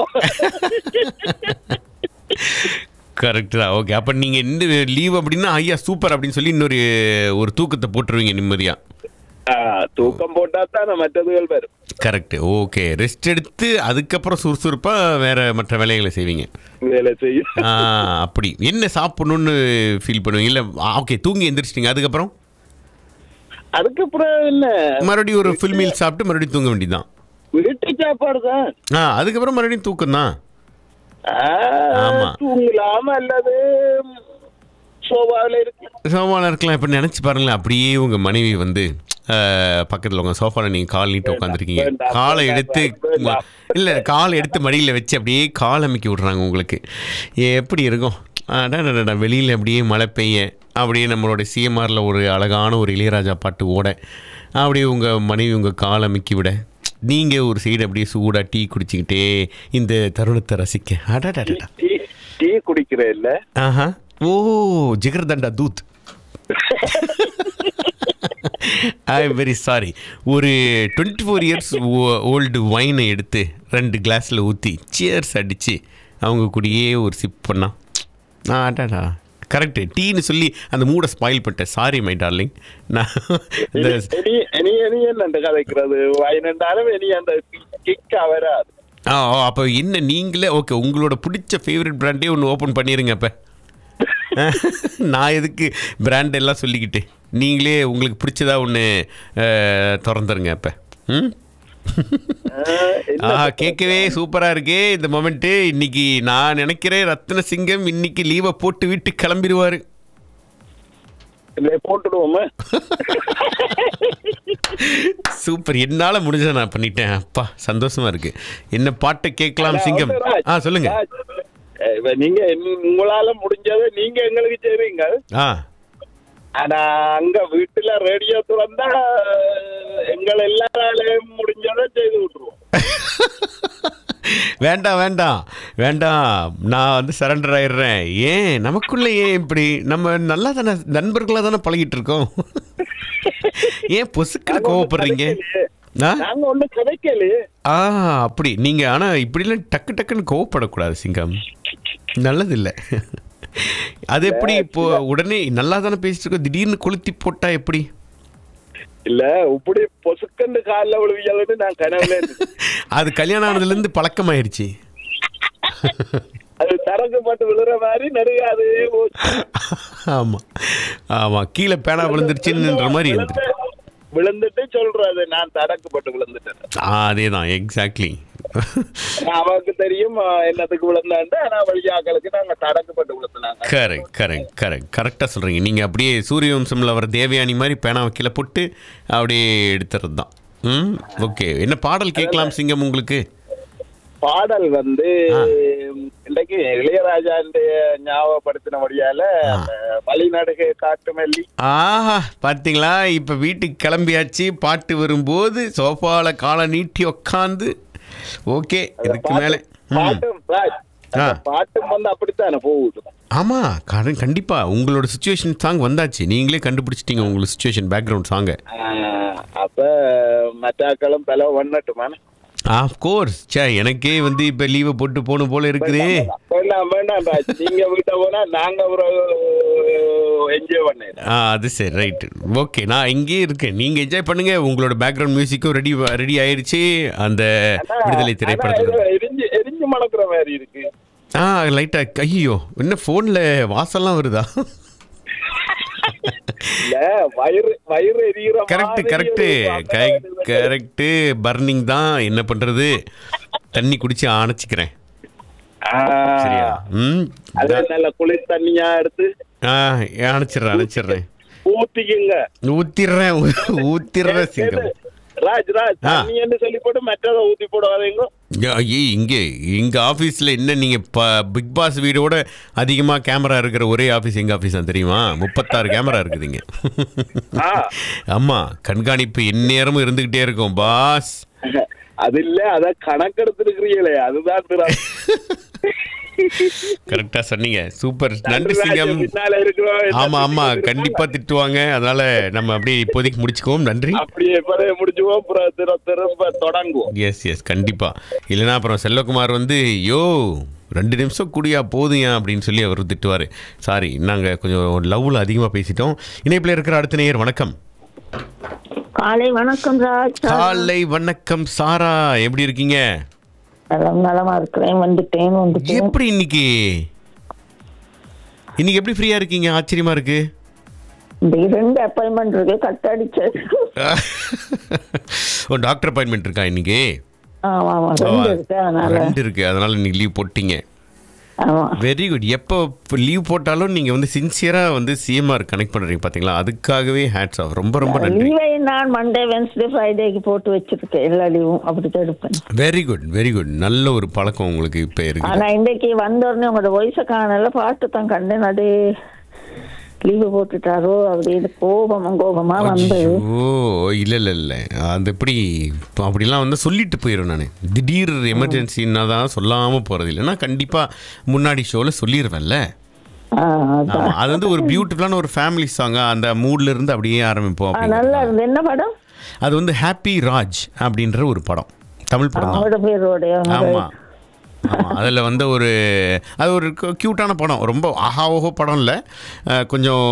கரெக்ட் தான் ஓகே அப்போ நீங்கள் இந்த லீவ் அப்படின்னா ஐயா சூப்பர் அப்படின்னு சொல்லி இன்னொரு ஒரு தூக்கத்தை போட்டுருவீங்க நிம்மதியாக ஆஹ், தூக்கம் போட்டா தான் மற்றதுகள் வரும் கரெக்ட் ஓகே ரெஸ்ட் எடுத்து அதுக்கப்புறம் சுறுசுறுப்பாக வேற மற்ற வேலைகளை செய்வீங்க வேலை செய்யும் ஆ, அப்படி என்ன சாப்பிடணும்னு ஃபீல் பண்ணுவீங்க இல்லை ஓகே தூங்கி எந்திரிச்சிட்டிங்க அதுக்கப்புறம் அதுக்கப்புறம் என்ன மறுபடியும் ஒரு ஃபுல் மீல் சாப்பிட்டு மறுபடியும் தூங்க வேண்டியதுதான் வீட்டு சாப்பாடு தான் ஆ அதுக்கப்புறம் மறுபடியும் தூக்கம் தான் ஆ, ஆமா. தூங்கலாம் அல்லது சோபாவில் இருக்கு சோஃபாவில் இருக்கலாம் இப்போ நினச்சி பாருங்களேன் அப்படியே உங்கள் மனைவி வந்து பக்கத்தில் உங்கள் சோஃபாவில் நீங்கள் கால் நீட்டு உட்காந்துருக்கீங்க வேண்டாம், காலை வேண்டாம், எடுத்து வேண்டாம். இல்லை காலை எடுத்து மடியில் வச்சு அப்படியே கால் அமைக்கி விட்றாங்க உங்களுக்கு எப்படி இருக்கும் அடடடடா வெளியில் அப்படியே மழை பெய்ய அப்படியே நம்மளோட சிஎம்ஆரில் ஒரு அழகான ஒரு இளையராஜா பாட்டு ஓட அப்படியே உங்கள் மனைவி உங்கள் கால் அமைக்கி விட நீங்கள் ஒரு சைடு அப்படியே சூடாக டீ குடிச்சிக்கிட்டே இந்த தருணத்தை ரசிக்க அடடடடா டீ டீ குடிக்கிறேன் இல்ல ஆஹா ஓ ஜிகர்தண்டா தூத் ஐ எம் வெரி சாரி ஒரு டுவெண்ட்டி ஃபோர் இயர்ஸ் ஓல்டு ஒயினை எடுத்து ரெண்டு கிளாஸில் ஊற்றி சியர்ஸ் அடித்து அவங்க கூடயே ஒரு சிப் பண்ணா ஆ அடாடா கரெக்டு டீன்னு சொல்லி அந்த மூடை ஸ்பாயில் பண்ணிட்டேன் சாரி மை டார்லிங் நான் இந்த இனி இனி இனி என்ன கதைக்கிறது வயனண்டாலும் இனி அந்த கிக்கா வராது ஆ அப்போ என்ன நீங்களே ஓகே உங்களோட பிடிச்ச ஃபேவரட் பிராண்டே ஒன்று ஓப்பன் பண்ணிடுங்க அப்போ நான் எதுக்கு பிராண்ட் எல்லாம் சொல்லிக்கிட்டு நீங்களே உங்களுக்கு பிடிச்சதா ஒன்று திறந்துருங்க அப்போ ம் ஆஹ், என்ன ஆ கேட்கவே சூப்பராக இருக்கே இந்த மொமெண்ட்டு இன்னைக்கு நான் நினைக்கிறேன் ரத்ன சிங்கம் இன்னைக்கு லீவை போட்டு விட்டு கிளம்பிடுவார் இல்லை, போட்டுடுவோமா சூப்பர் என்னால் முடிஞ்சதை நான் பண்ணிட்டேன் அப்பா சந்தோஷமா இருக்கு என்ன பாட்டை கேட்கலாம் சிங்கம் ராஜ், ஆ சொல்லுங்க ராஜ், அஹ், இப்ப நீங்க என்ன- உங்களால முடிஞ்சதை நீங்க எங்களுக்கு செய்றீங்க ஆ ஆனா அங்க வீட்டுல ரேடியோ திறந்தா அஹ், எங்கள் எல்லாராலையும் முடிஞ்சதை செய்து விட்டுருவோம் வேண்டாம் வேண்டாம் வேண்டாம் நான் வந்து சரண்டர் ஆயிடுறேன் ஏன் நமக்குள்ள ஏன் இப்படி நம்ம நல்லா தானே நண்பர்களாக தானே பழகிட்டு இருக்கோம் ஏன் பொசுக்குன்னு கோவப்படுறீங்க ஆ? நாங்க ஒண்ணு கதைக்கலையே ஆ அப்படி நீங்கள் ஆனால் இப்படிலாம் டக்கு டக்குன்னு கோவப்படக்கூடாது சிங்கம் நல்லதில்லை அது எப்படி இப்போ உடனே நல்லா தானே பேசிட்டு இருக்கோம் திடீர்னு கொளுத்தி போட்டா எப்படி இல்ல இப்படி பொசுக்கண்டு காலில் விழுவியாலுன்னு நான் கனவுல இருந்தேன். அது கல்யாணம் ஆனதுலேருந்து பழக்கமாயிருச்சு அது தரக்கு போட்டு விழுற மாதிரி நிறைய அது ஆமாம் ஆமாம் கீழே பேனா விழுந்துருச்சுன்ற மாதிரி இருந்துட்டு விழுந்துட்டு சொல்றது நான் தடக்கு போட்டு விழுந்துட்டேன் அதே தான் எக்ஸாக்ட்லி அவருக்கு தெரியும் அஹ், என்னத்துக்கு விழுந்தாண்டு ஆனா வழியாக்களுக்கு நாங்க தடக்கு போட்டு விழுந்தாங்க கரெக்ட் கரெக்ட் கரெக்ட் கரெக்டாக சொல்கிறீங்க நீங்கள் அப்படியே சூரிய வம்சம்ல வர தேவயானி மாதிரி பேனாவை கீழே போட்டு அப்படியே எடுத்துறது தான் ம் ஓகே என்ன பாடல் கேட்கலாம் சிங்கம் உங்களுக்கு பாடல் வந்து இன்றைக்கு இளையராஜாண்டைய ஞாபகப்படுத்தினபடியால அந்த வழிநடுகை காட்டு மல்லி ஆஹா பார்த்தீங்களா இப்போ வீட்டுக்கு கிளம்பியாச்சு பாட்டு வரும்போது சோஃபாவில் காலை நீட்டி உக்காந்து ஓகே இதுக்கு மேலே ம் பாட்டும் ராஜ், அந்த ஆ. பாட்டும் வந்து அப்படித்தானே போகுது ஆமாம் கடன் கண்டிப்பாக உங்களோட சுச்சுவேஷன் சாங் வந்தாச்சு நீங்களே கண்டுபிடிச்சிட்டீங்க உங்களோட சுச்சுவேஷன் பேக்ரவுண்ட் சாங்கை ஆஹ், அப்ப மற்றாக்களும் பல பண்ணட்டுமான ஆஃப் கோர்ஸ் சே எனக்கே வந்து இப்போ லீவை போட்டு போகணும் போல இருக்குதே வேண்டாம் வேண்டாம் ராஜ் நீங்க வீட்டை போனா நாங்க ஒரு என்ஜாய் பண்ணேன் ஆ அது சரி ரைட்டு ஓகே நான் இங்கேயே இருக்கேன் நீங்கள் என்ஜாய் பண்ணுங்க உங்களோட பேக்ரவுண்ட் மியூசிக்கும் ரெடி ரெடி ஆயிருச்சு அந்த விடுதலை திரைப்படத்தில் எரிஞ்சு எரிஞ்சு மணக்கிற மாதிரி இருக்கு ஆ லைட்டாக ஐயோ என்ன ஃபோனில் வாசல்லாம் வருதா இல்ல வயிறு வயிறு எரியிற கரெக்ட் மாதிரி கரெக்டு ஒரு கரெக்டு பர்னிங் தான் என்ன பண்ணுறது தண்ணி குடிச்சு அணைச்சிக்கிறேன் ஆஹ், சரியா ம் அது நல்ல குளிர் தண்ணியா எடுத்து ஆ அணைச்சிடுறேன் அணைச்சிடுறேன் ஊத்திக்குங்க ஊத்திடுறேன் ஊத்திடுறேன் சிங்கம் ராஜ் ராஜ் ஆ. தண்ணி என்று சொல்லி போட்டு மற்றதை ஊத்தி போடாதீங்க ஐயே இங்கே எங்கள் ஆஃபீஸில் என்ன நீங்கள் ப பிக் பாஸ் வீடோட அதிகமாக கேமரா இருக்கிற ஒரே ஆஃபீஸ் எங்கள் ஆஃபீஸ் தான் தெரியுமா முப்பத்தாறு கேமரா இருக்குதுங்க ஆ. ஆமாம் கண்காணிப்பு எந்நேரமும் இருந்துக்கிட்டே இருக்கும் பாஸ் அது இல்ல அத கணக்கெடுத்திருக்கிறீங்களே அதுதான் திறமை. கரெக்டாக சொன்னீங்க சூப்பர் நன்றி நன்றி ராஜ், சிங்கம் பின்னால இருக்கிறோம் என்ன ஆமாம் ஆமாம் திட்டிட்டு கண்டிப்பாக திட்டுவாங்க அதனால் நம்ம அப்படியே இப்போதைக்கு முடிச்சுக்குவோம் நன்றி அப்படியே இப்பவே முடிச்சுவோம் அப்புறம் திரு- திரும்ப தொடங்குவோம் எஸ் எஸ் கண்டிப்பாக இல்லைன்னா அப்புறம் செல்வகுமார் வந்து யோ ரெண்டு நிமிஷம் கூடியா போதுயா அப்படின்னு சொல்லி அவர் திட்டுவார் சாரி நாங்கள் கொஞ்சம் லவ்வில் அதிகமாக பேசிட்டோம் இணைப்பில் இருக்கிற அடுத்த நேயர் வணக்கம் காலை வணக்கம் ராஜ் காலை வணக்கம் சாரா எப்படி இருக்கீங்க நலம் நலமா இருக்கிறேன் வந்துட்டேன் வந்துட்டேன் எப்படி இன்னைக்கு இன்னைக்கு எப்படி ஃப்ரீயா இருக்கீங்க ஆச்சரியமா இருக்கு இந்த இரண்டு அப்பாயின்மெண்ட் இருக்கு கட் அடிச்சு ஓ டாக்டர் அப்பாயின்மெண்ட் இருக்கா இன்னைக்கு ஆமா ஆமா ரெண்டு இருக்கு அதனால ரெண்டு இருக்கு அதனால இன்னைக்கு லீவ் போட்டீங்க ஆமா வெரி குட் எப்போ லீவ் போட்டாலும் நீங்கள் வந்து சின்சியராக வந்து சிஎம்ஆர் கனெக்ட் பண்ணுறீங்க பார்த்தீங்களா அதுக்காகவே ஹேட்ஸ் ஆஃப் ரொம்ப ரொம்ப நன்றி லீவை நான் மண்டே வென்ஸ்டே ஃப்ரைடேக்கு போட்டு வச்சிருக்கேன் எல்லா லீவும் அப்படித்தான் எடுப்பேன் வெரி குட் வெரி குட் நல்ல ஒரு பழக்கம் உங்களுக்கு இப்போ இருக்கு ஆனா இன்னைக்கு வந்த உடனே உங்களோட வாய்ஸை காணல பாட்டு தான் கண்டேன் அது லீவு போட்டுட்டாரோ அப்படின்னு கோபமும் கோபமா வந்து ஓ இல்லை இல்லை இல்லை அது எப்படி இப்போ அப்படிலாம் வந்து சொல்லிட்டு போயிடும் நான் திடீர் எமர்ஜென்சின்னா தான் சொல்லாமல் போகிறது இல்லைன்னா கண்டிப்பாக முன்னாடி ஷோவில் சொல்லிடுவேன்ல ஆ, அதான். ஆமா, அது வந்து ஒரு பியூட்டிஃபுல்லான ஒரு ஃபேமிலி சாங் அந்த மூட்ல இருந்து அப்படியே ஆரம்பிப்போம் ஆ, அப்படிங்கிறது. நல்லா இருந்து என்ன படம் அது வந்து ஹாப்பி ராஜ் அப்படின்ற ஒரு படம் தமிழ் படம் தான் அவரோட பேரோடைய ஆமாம் ஆமாம் அதில் வந்து ஒரு அது ஒரு க்யூட்டான படம் ரொம்ப ஆஹா ஓஹோ படம் இல்லை அஹ், கொஞ்சம்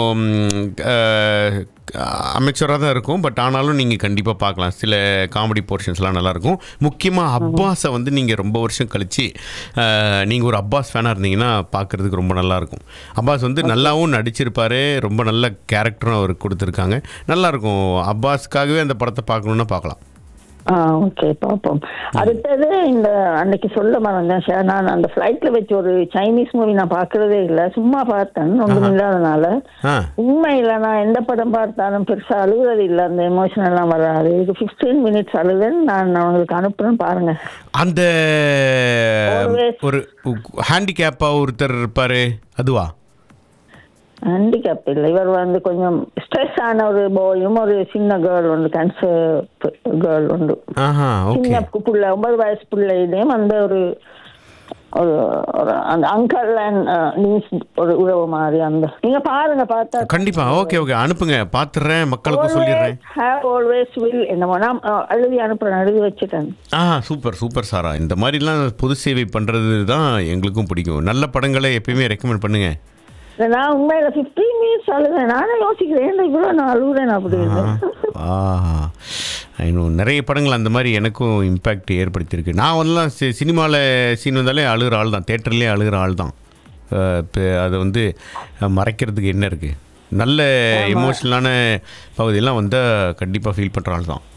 அமைச்சராக தான் இருக்கும் பட் ஆனாலும் நீங்கள் கண்டிப்பாக பார்க்கலாம் சில காமெடி போர்ஷன்ஸ்லாம் நல்லாயிருக்கும் முக்கியமாக அப்பாஸை வந்து நீங்கள் ரொம்ப வருஷம் கழித்து நீங்கள் ஒரு அப்பாஸ் ஃபேனாக இருந்தீங்கன்னா பார்க்குறதுக்கு ரொம்ப நல்லாயிருக்கும் அப்பாஸ் வந்து நல்லாவும் நடிச்சிருப்பாரு ரொம்ப நல்ல கேரக்டரும் அவர் கொடுத்துருக்காங்க நல்லாயிருக்கும் அப்பாஸ்க்காகவே அந்த படத்தை பார்க்கணுன்னா பார்க்கலாம் ஆ ஓகே பார்ப்போம் அடுத்தது இந்த அன்னைக்கு சொல்ல மறந்தேன் சார் நான் அந்த ஃப்ளைட்ல வச்சு ஒரு சைனீஸ் மூவி நான் பார்க்கறதே இல்லை சும்மா பார்த்தேன் ஒன்றும் இல்லாதனால ஆ உண்மையில நான் எந்த படம் பார்த்தாலும் பெருசா அழுகிறது இல்லை அந்த எமோஷன் எல்லாம் வராது இது ஃபிஃப்டீன் மினிட்ஸ் அழுதுன்னு நான் உங்களுக்கு அனுப்புறேன் பாருங்க அந்த Always. ஒரு ஹேண்டிகேப்பாக ஒருத்தர் இருப்பார் அதுவா ஹேண்டிகேப் இல்லை இவர் வந்து கொஞ்சம் ஸ்ட்ரெஸ் ஆன ஒரு பாயும் ஒரு சின்ன கேர்ள் உண்டு கேன்சர் கேர்ள் உண்டு ஆஹா ஓகே சின்ன புள்ள ஒன்பது வயசு பிள்ளையிலையும் அந்த ஒரு ஒரு ஒரு அந்த அங்கல் அண்ட் நீஸ் ஒரு உறவு மாதிரி அந்த நீங்க பாருங்க பார்த்தா கண்டிப்பா ஓகே ஓகே அனுப்புங்க பார்த்துடுறேன் மக்களுக்கும் சொல்லிடுறேன் ஹேவ் ஆல்வேஸ் வில் என்னமோ நான் அஹ், எழுதி அனுப்புறேன் எழுதி வச்சுட்டேன் ஆ சூப்பர் சூப்பர் சாரா இந்த மாதிரிலாம் பொது சேவை பண்ணுறது தான் எங்களுக்கும் பிடிக்கும் நல்ல படங்களை எப்பயுமே ரெக்கமெண்ட் பண்ணுங்க இல்ல, நான் உண்மையில ஃபிஃப்டீன் மினிட்ஸ் அழுதேன் நானே யோசிக்கிறேன் ஏன்டா இவ்வளவு நான் அழுகுறேன் அப்படின்னு ஆ இன்னும் நிறைய படங்கள் அந்த மாதிரி எனக்கும் இம்பேக்ட் ஏற்படுத்தியிருக்கு நான் வந்துலாம் சி சினிமாவில் சீன் வந்தாலே அழுகிற ஆள் தான் தேட்டர்லேயே அழுகிற ஆள் தான் இப்போ அதை வந்து அஹ், மறைக்கிறதுக்கு என்ன இருக்குது நல்ல எமோஷ்னலான பகுதியெல்லாம் வந்தால் கண்டிப்பாக ஃபீல் பண்ணுற ஆள் தான்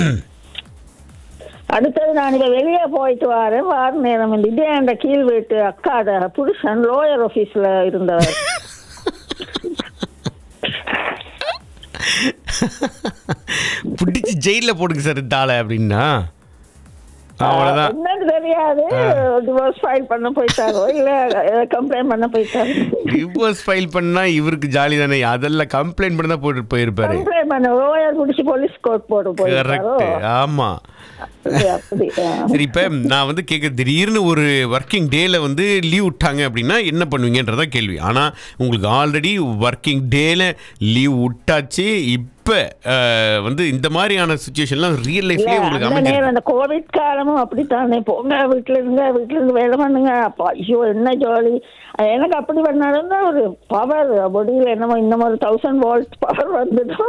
அடுத்தது நான் இங்க வெளியே போயிட்டு வரேன் வார நேரம் இந்த இதே அந்த கீழ் வீட்டு அக்காட புருஷன் லோயர் ஆபீஸ்ல இருந்தவர் பிடிச்சி ஜெயிலில் போடுங்க சார் இந்த ஆளை அப்படின்னா அவ்வளோதான் என்னன்னு தெரியாது டிவோர்ஸ் ஃபைல் பண்ண போயிட்டாரோ இல்ல கம்ப்ளைண்ட் பண்ண போயிட்டாரு டிவோர்ஸ் ஃபைல் பண்ணால் இவருக்கு ஜாலி தானே அதெல்லாம் கம்ப்ளைண்ட் பண்ண தான் போட்டு போயிருப்பாரு கம்ப்ளைண்ட் பண்ண லோயர் பிடிச்சி போலீஸ் கோர்ட் போட்டு போயிட்டாரோ கரெக்ட் ஆமாம் அப்படி, அப்படி ஆ. சரி இப்போ நான் வந்து கேட்க திடீர்னு ஒரு ஒர்க்கிங் டேல வந்து லீவ் விட்டாங்க அப்படின்னா என்ன பண்ணுவீங்கன்றதான் கேள்வி ஆனால் உங்களுக்கு ஆல்ரெடி ஒர்க்கிங் டேல லீவ் விட்டாச்சு இப்போ வந்து இந்த மாதிரியான சுச்சுவேஷன்லாம் ரியல் இல்ல, லைஃப்லேயே உங்களுக்கு அந்த நேரம் அமைஞ்சிருக்கு அந்த கோவிட் காலமும் அப்படித்தானே போங்க வீட்டுல இருங்க வீட்டுல இருந்து வேலை பண்ணுங்க அப்பா ஐயோ என்ன ஜாலி எனக்கு அப்படி பண்ணாலும் தான் ஒரு பவர் பொடியில் என்னமோ இன்னும் ஒரு தௌசண்ட் வோல்ட் பவர் வந்துடும்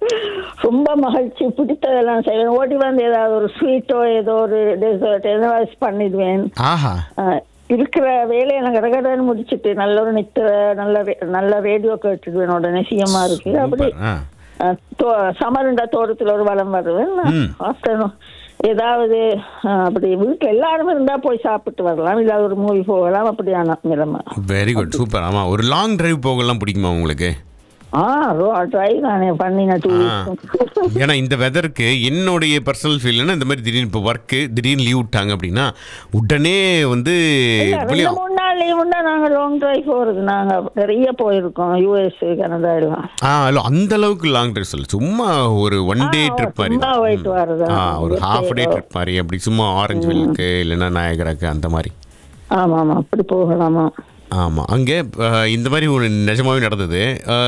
ரொம்ப மகிழ்ச்சி பிடித்ததெல்லாம் செய்வேன் ஓடி வந்து ஏதாவது ஒரு ஸ்வீட்டோ ஏதோ ஒரு டெசர்ட் ஏதாவது பண்ணிடுவேன் ஆஹா ஆஹ், இருக்கிற வேலையை நான் கடகடன்னு முடிச்சிட்டு நல்ல ஒரு நித்திர நல்ல ரே- நல்ல ரேடியோ கேட்டுடுவேன் உடனே சிஎம்மா இருக்கு அப்படி சூப்பர் ஆ அஹ் தோ- சமருண்ட தோட்டத்தில் ஒரு வளம் வருவேன் ம். ஆஃப்டர்நூன் ஏதாவது அஹ், அப்படி வீட்டில் எல்லாரும் இருந்தா போய் சாப்பிட்டு வரலாம் இல்லை ஒரு மூவி போகலாம் அப்படியான நிலைமை வெரி குட் சூப்பர் ஆமாம் ஒரு லாங் டிரைவ் போகலாம் பிடிக்குமா உங்களுக்கு ஆ ரோ ட்ரைவ் நானே பண்ணின டூ ஆ. ஏன்னா இந்த வெதருக்கு என்னுடைய பர்சனல் ஃபீல்னா இந்த மாதிரி திடீர்னு இப்போ ஒர்க்கு திடீர்னு லீவ் விட்டாங்க அப்படின்னா உடனே வந்து ரெண்டு வெளியே மூணு நாள் லீவுண்டா நாங்க லாங் டிரைவ் போறது நாங்க நிறைய போயிருக்கோம் யூஎஸ் கனடா எல்லாம் ஆ இல்லை அந்த அளவுக்கு லாங் ட்ரிப் சொல்ல சும்மா ஒரு ஒன் டே ஆ, ட்ரிப் மாதிரி சும்மா தான். போயிட்டு ம். வர்றது. ஆ ஒரு ஒரு ஹாஃப் டே day. ட்ரிப் மாதிரி அப்படி சும்மா ஆரஞ்சு வில்லுக்கு இல்லைன்னா நாயகராக்கு அந்த மாதிரி ஆமா ஆமா அப்படி போகலாமா ஆமாம் அங்கே அஹ், இந்த மாதிரி ஒரு நிஜமாவே நடந்தது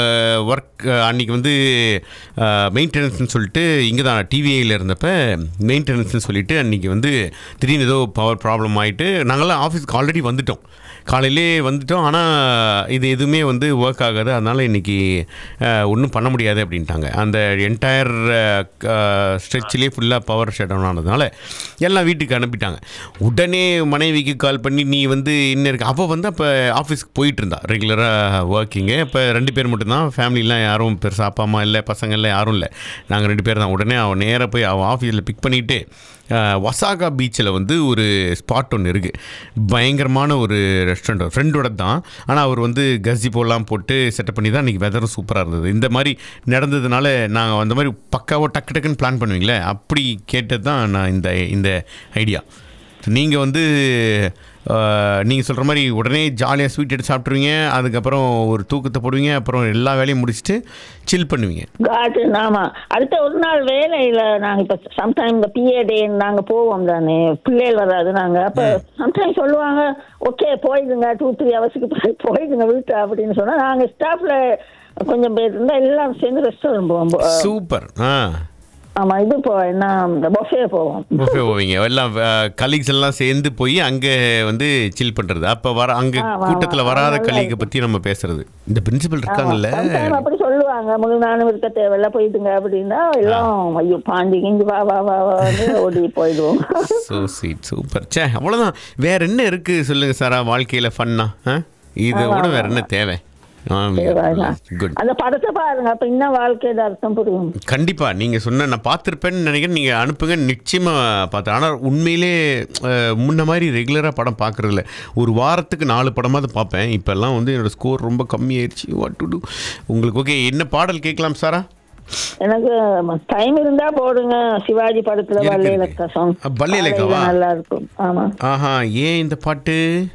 ஒர்க் அன்னைக்கு வந்து மெயின்டெனன்ஸ்னு சொல்லிட்டு இங்கே தான் டிவிஐயில் இருந்தப்ப மெயின்டெனன்ஸ்னு சொல்லிட்டு அன்றைக்கி வந்து திடீர்னு ஏதோ பவர் ப்ராப்ளம் ஆகிட்டு நாங்களாம் ஆஃபீஸ்க்கு ஆல்ரெடி வந்துட்டோம் காலையிலே வந்துட்டோம் ஆனால் இது எதுவுமே வந்து ஒர்க் ஆகாது அதனால் இன்றைக்கி ஒன்றும் பண்ண முடியாது அப்படின்ட்டாங்க அந்த என்டையர் ஸ்ட்ரெச்சிலே ஃபுல்லாக பவர் ஷட் டவுன் ஆனதுனால எல்லாம் வீட்டுக்கு அனுப்பிட்டாங்க உடனே மனைவிக்கு கால் பண்ணி நீ வந்து இன்னும் இருக்கு அவள் வந்து அப்போ ஆஃபீஸ்க்கு போயிட்டு இருந்தா ரெகுலராக ஒர்க்கிங்கு இப்போ ரெண்டு பேர் மட்டும்தான் ஃபேமிலிலாம் யாரும் பெருசாக அப்பா அம்மா இல்லை பசங்க இல்லை யாரும் இல்லை நாங்கள் ரெண்டு பேர் தான் உடனே அவன் நேராக போய் அவன் ஆஃபீஸில் பிக் பண்ணிவிட்டு வசாகா பீச்சில் வந்து ஒரு ஸ்பாட் ஒன்று இருக்குது பயங்கரமான ஒரு ரெஸ்டாரண்ட் ஃப்ரெண்டோட தான் ஆனால் அவர் வந்து கஸ்ஜி போலாம் போட்டு செட்டப் பண்ணி தான் இன்றைக்கி வெதரும் சூப்பராக இருந்தது இந்த மாதிரி நடந்ததுனால நாங்கள் அந்த மாதிரி பக்காவாக டக்கு டக்குன்னு பிளான் பண்ணுவீங்களே அப்படி கேட்டது தான் நான் இந்த இந்த ஐடியா நீங்கள் வந்து நீங்கள் சொல்கிற மாதிரி உடனே ஜாலியாக ஸ்வீட் எடுத்து சாப்பிட்ருவீங்க அதுக்கப்புறம் ஒரு தூக்கத்தை போடுவீங்க அப்புறம் எல்லா வேலையும் முடிச்சுட்டு சில் பண்ணுவீங்க கார்டன் ஆமா அடுத்த ஒரு நாள் வேலையில நாங்க இப்ப சம்டைம் இந்த பிஏ டே நாங்க போவோம் தானே பிள்ளைகள் வராது நாங்க அப்ப சம்டைம் சொல்லுவாங்க ஓகே போயிடுங்க டூ த்ரீ ஹவர்ஸுக்கு போயிடுங்க வீட்டு அப்படின்னு சொன்னா நாங்க ஸ்டாஃப்ல கொஞ்சம் பேர் இருந்தா எல்லாம் சேர்ந்து ரெஸ்டாரண்ட் போவோம் போ- சூப்பர் ஆ ஆமா இது போ என்ன இந்த பொஃபே போவோம் புஃபே போவீங்க எல்லாம் கலீக்ஸ் எல்லாம் சேர்ந்து போய் அங்கே வந்து சில் பண்ணுறது அப்போ வர அங்கே ஆமா, கூட்டத்தில் ஆமா. வராத நல்லா கலீகை பற்றி நம்ம பேசுறது இந்த பிரின்சிபல் இருக்காங்கல்ல Sometime அப்படி சொல்லுவாங்க முதல் நானும் இருக்க தேவையில்ல போயிடுங்க அப்படின்னா எல்லாம் ஐயோ பாண்டி கிஞ்சி வா வா வா வான்னு ஓடி போயிடுவோம் ஸோ ஸ்வீட் சூப்பர் சே அவ்வளோதான் வேற என்ன இருக்குது சொல்லுங்க சாரா வாழ்க்கையில் ஃபன்னா இதை விட வேற என்ன தேவை குட் அந்த படத்தை பாருங்க அப்ப இன்னும் வாழ்க்கையோட அர்த்தம் புரியும் கண்டிப்பாக நீங்கள் சொன்ன நான் பார்த்துருப்பேன்னு நினைக்கிறேன் நீங்கள் அனுப்புங்க நிச்சயமாக பார்த்தேன் ஆனால் உண்மையிலே அஹ், முன்ன மாதிரி ரெகுலராக படம் பார்க்குறதில்ல ஒரு வாரத்துக்கு நாலு படமாவது பார்ப்பேன் இப்போல்லாம் வந்து என்னோடய ஸ்கோர் ரொம்ப கம்மியாயிருச்சு வாட் டு டூ உங்களுக்கு ஓகே என்ன பாடல் கேட்கலாம் சாரா எனக்கு டைம் இருந்தா போடுங்க சிவாஜி படத்துல இருக்கு, வள்ளிய இருக்கு. லெக்க சாங் அ, வள்ளிய லெக்கவா? நல்லா இருக்கும் ஆமா ஆஹா ஏன் இந்த பாட்டு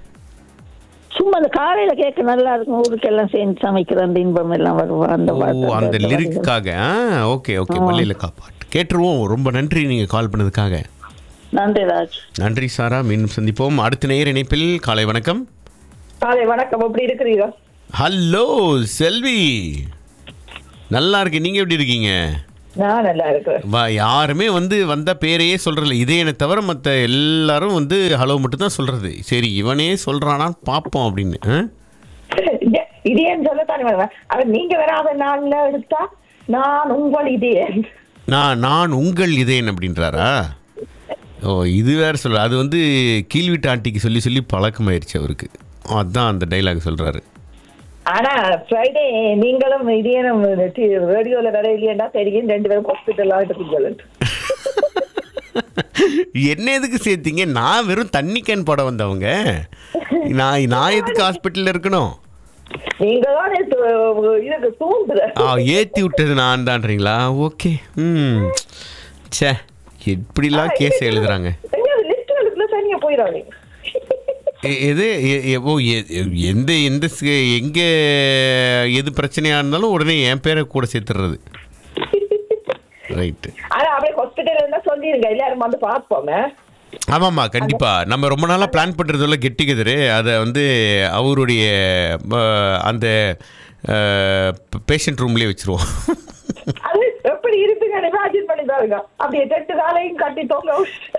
சும்மா அந்த காலையில கேட்க நல்லா இருக்கும் ஊருக்கு எல்லாம் சேர்ந்து சமைக்கிற அந்த இன்பம் எல்லாம் வரும் அந்த ஓ பாட்டு, அந்த அந்த லிரிக்காக ஆ ஓகே ஓகே பள்ளியிலக்கா பாட்டு கேட்டுருவோம் ரொம்ப நன்றி நீங்கள் கால் பண்ணதுக்காக நன்றி ராஜ் நன்றி சாரா மீண்டும் சந்திப்போம் அடுத்த நேர் இணைப்பில் காலை வணக்கம் காலை வணக்கம் எப்படி இருக்கிறீங்க ஹலோ செல்வி நல்லா இருக்கு நீங்க எப்படி இருக்கீங்க நான் நல்லா இருக்கிறேன் வா யாருமே வந்து வந்த பேரையே சொல்றதில்ல இதே என்னை தவிர மற்ற எல்லாரும் வந்து ஹலோ மட்டும் தான் சொல்றது சரி இவனே சொல்றானா பார்ப்போம் அப்படின்னு ஆ? இத- இதேன்னு சொல்லத்தானே வருவேன் அவன் நீங்க வராத நாள்ல எடுத்தா நான் உங்கள் இதே நான் நான் உங்கள் இதேன் அப்படின்றாரா ஓ இது வேற சொல்ற அது வந்து கீழ்வீட்டு ஆண்டிக்கு சொல்லி சொல்லி பழக்கமாயிருச்சு அவருக்கு அதான் அந்த டைலாக் சொல்றாரு ஆனா ஃப்ரைடே நீங்களும் இதே ரேடியோல வர இல்லையா தெரியும் ரெண்டு பேரும் ஹாஸ்பிட்டல் எடுத்துக்கொள்ளு என்ன எதுக்கு சேர்த்தீங்க நான் வெறும் தண்ணி கேன் போட வந்தவங்க நான் நான் எதுக்கு ஹாஸ்பிட்டலில் இருக்கணும் நீங்க தான் இதுக்கு தூண்டுற ஆ ஏற்றி விட்டது நான் தான்றீங்களா ஓகே ம் ச்சே எப்படிலாம் கேஸ் எழுதுறாங்க லிஸ்ட்டுகளுக்குள்ள தனியா போயிடாதீங்க எ- எது எ- எ- ஓ எ- எ- எந்த எந்த சி- எங்க எது பிரச்சனையா இருந்தாலும் உடனே என் பேரை கூட சேர்த்துடுறது ரைட்டு ஆனா அப்படியே ஹாஸ்பிட்டல் இருந்தா சொல்லிருங்க எல்லாரும் வந்து பார்ப்போமே ஆமாம்மா கண்டிப்பாக நம்ம ரொம்ப நாளாக பிளான் பண்ணுறதுல கெட் டுகெதரு அதை வந்து அவருடைய அஹ், அந்த பேஷண்ட் ரூம்லேயே வச்சுருவோம் அது எப்படி இருக்குங்க இமேஜின் பண்ணி பாருங்க அப்படியே ரெண்டு காலையும் கட்டி தொங்க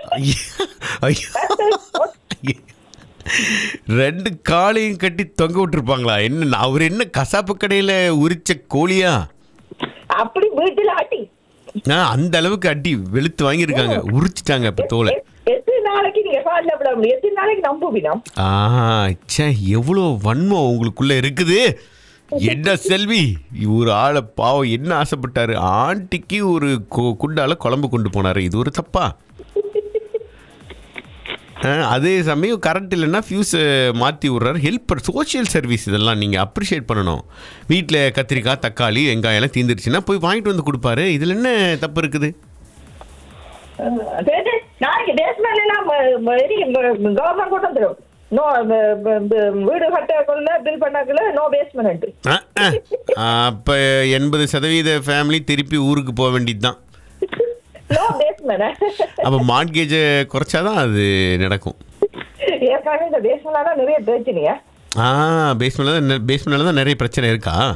விட்டு- ரெண்டு காலையும் கட்டி தொங்க விட்டுருப்பாங்களா என்ன அவர் என்ன கசாப்பு கடையில் உரிச்ச கோழியா அப்படி வீட்டுல ஆட்டி ஆ, அந்த அளவுக்கு அடி வெளுத்து வாங்கியிருக்காங்க உரிச்சிட்டாங்க இப்போ தோலை எ- எத்தனை நாளைக்கு நீங்க காலில் விட முடியும் எத்தனை நாளைக்கு நம்புவினோம் ஆ ச்சே எவ்வளோ வன்மம் உங்களுக்குள்ள இருக்குது என்ன செல்வி ஒரு ஆளை பாவம் என்ன ஆசைப்பட்டாரு ஆண்டிக்கு ஒரு கு- குண்டால குழம்பு கொண்டு போனாரு இது ஒரு தப்பா ஆ, அதே சமயம் கரண்ட் இல்லைன்னா ஃபியூஸ் மாற்றி விட்றாரு ஹெல்ப்பர் சோஷியல் சர்வீஸ் இதெல்லாம் நீங்கள் அப்ரிஷியேட் பண்ணணும் வீட்டில் கத்திரிக்காய் தக்காளி வெங்காயம் எல்லாம் தீந்துருச்சுன்னா போய் வாங்கிட்டு வந்து கொடுப்பாரு இதில் என்ன தப்பு இருக்குது சரி, நாளைக்கு பேஸ்மெண்ட் எல்லாம் கவர்மெண்ட் கொண்டு வந்துடும் நோ வீடு கட்டக்குள்ள பில் பண்ணக்குள்ள நோ பேஸ்மெண்ட் அப்போ எண்பது சதவீத ஃபேமிலி திருப்பி ஊருக்கு போக வேண்டியது தான் நோ பேஸ்மெண்ட் அப்போ மார்ட்கேஜை குறைச்சாதான் அது நடக்கும் ஏற்கனவே இந்த பேஸ்மெண்ட் தான் நிறைய பிரச்சனையா ஆ பேஸ்மெண்ட்டில் தான் பேஸ்மெண்ட்டில் தான் நிறைய பிரச்சனை இருக்கா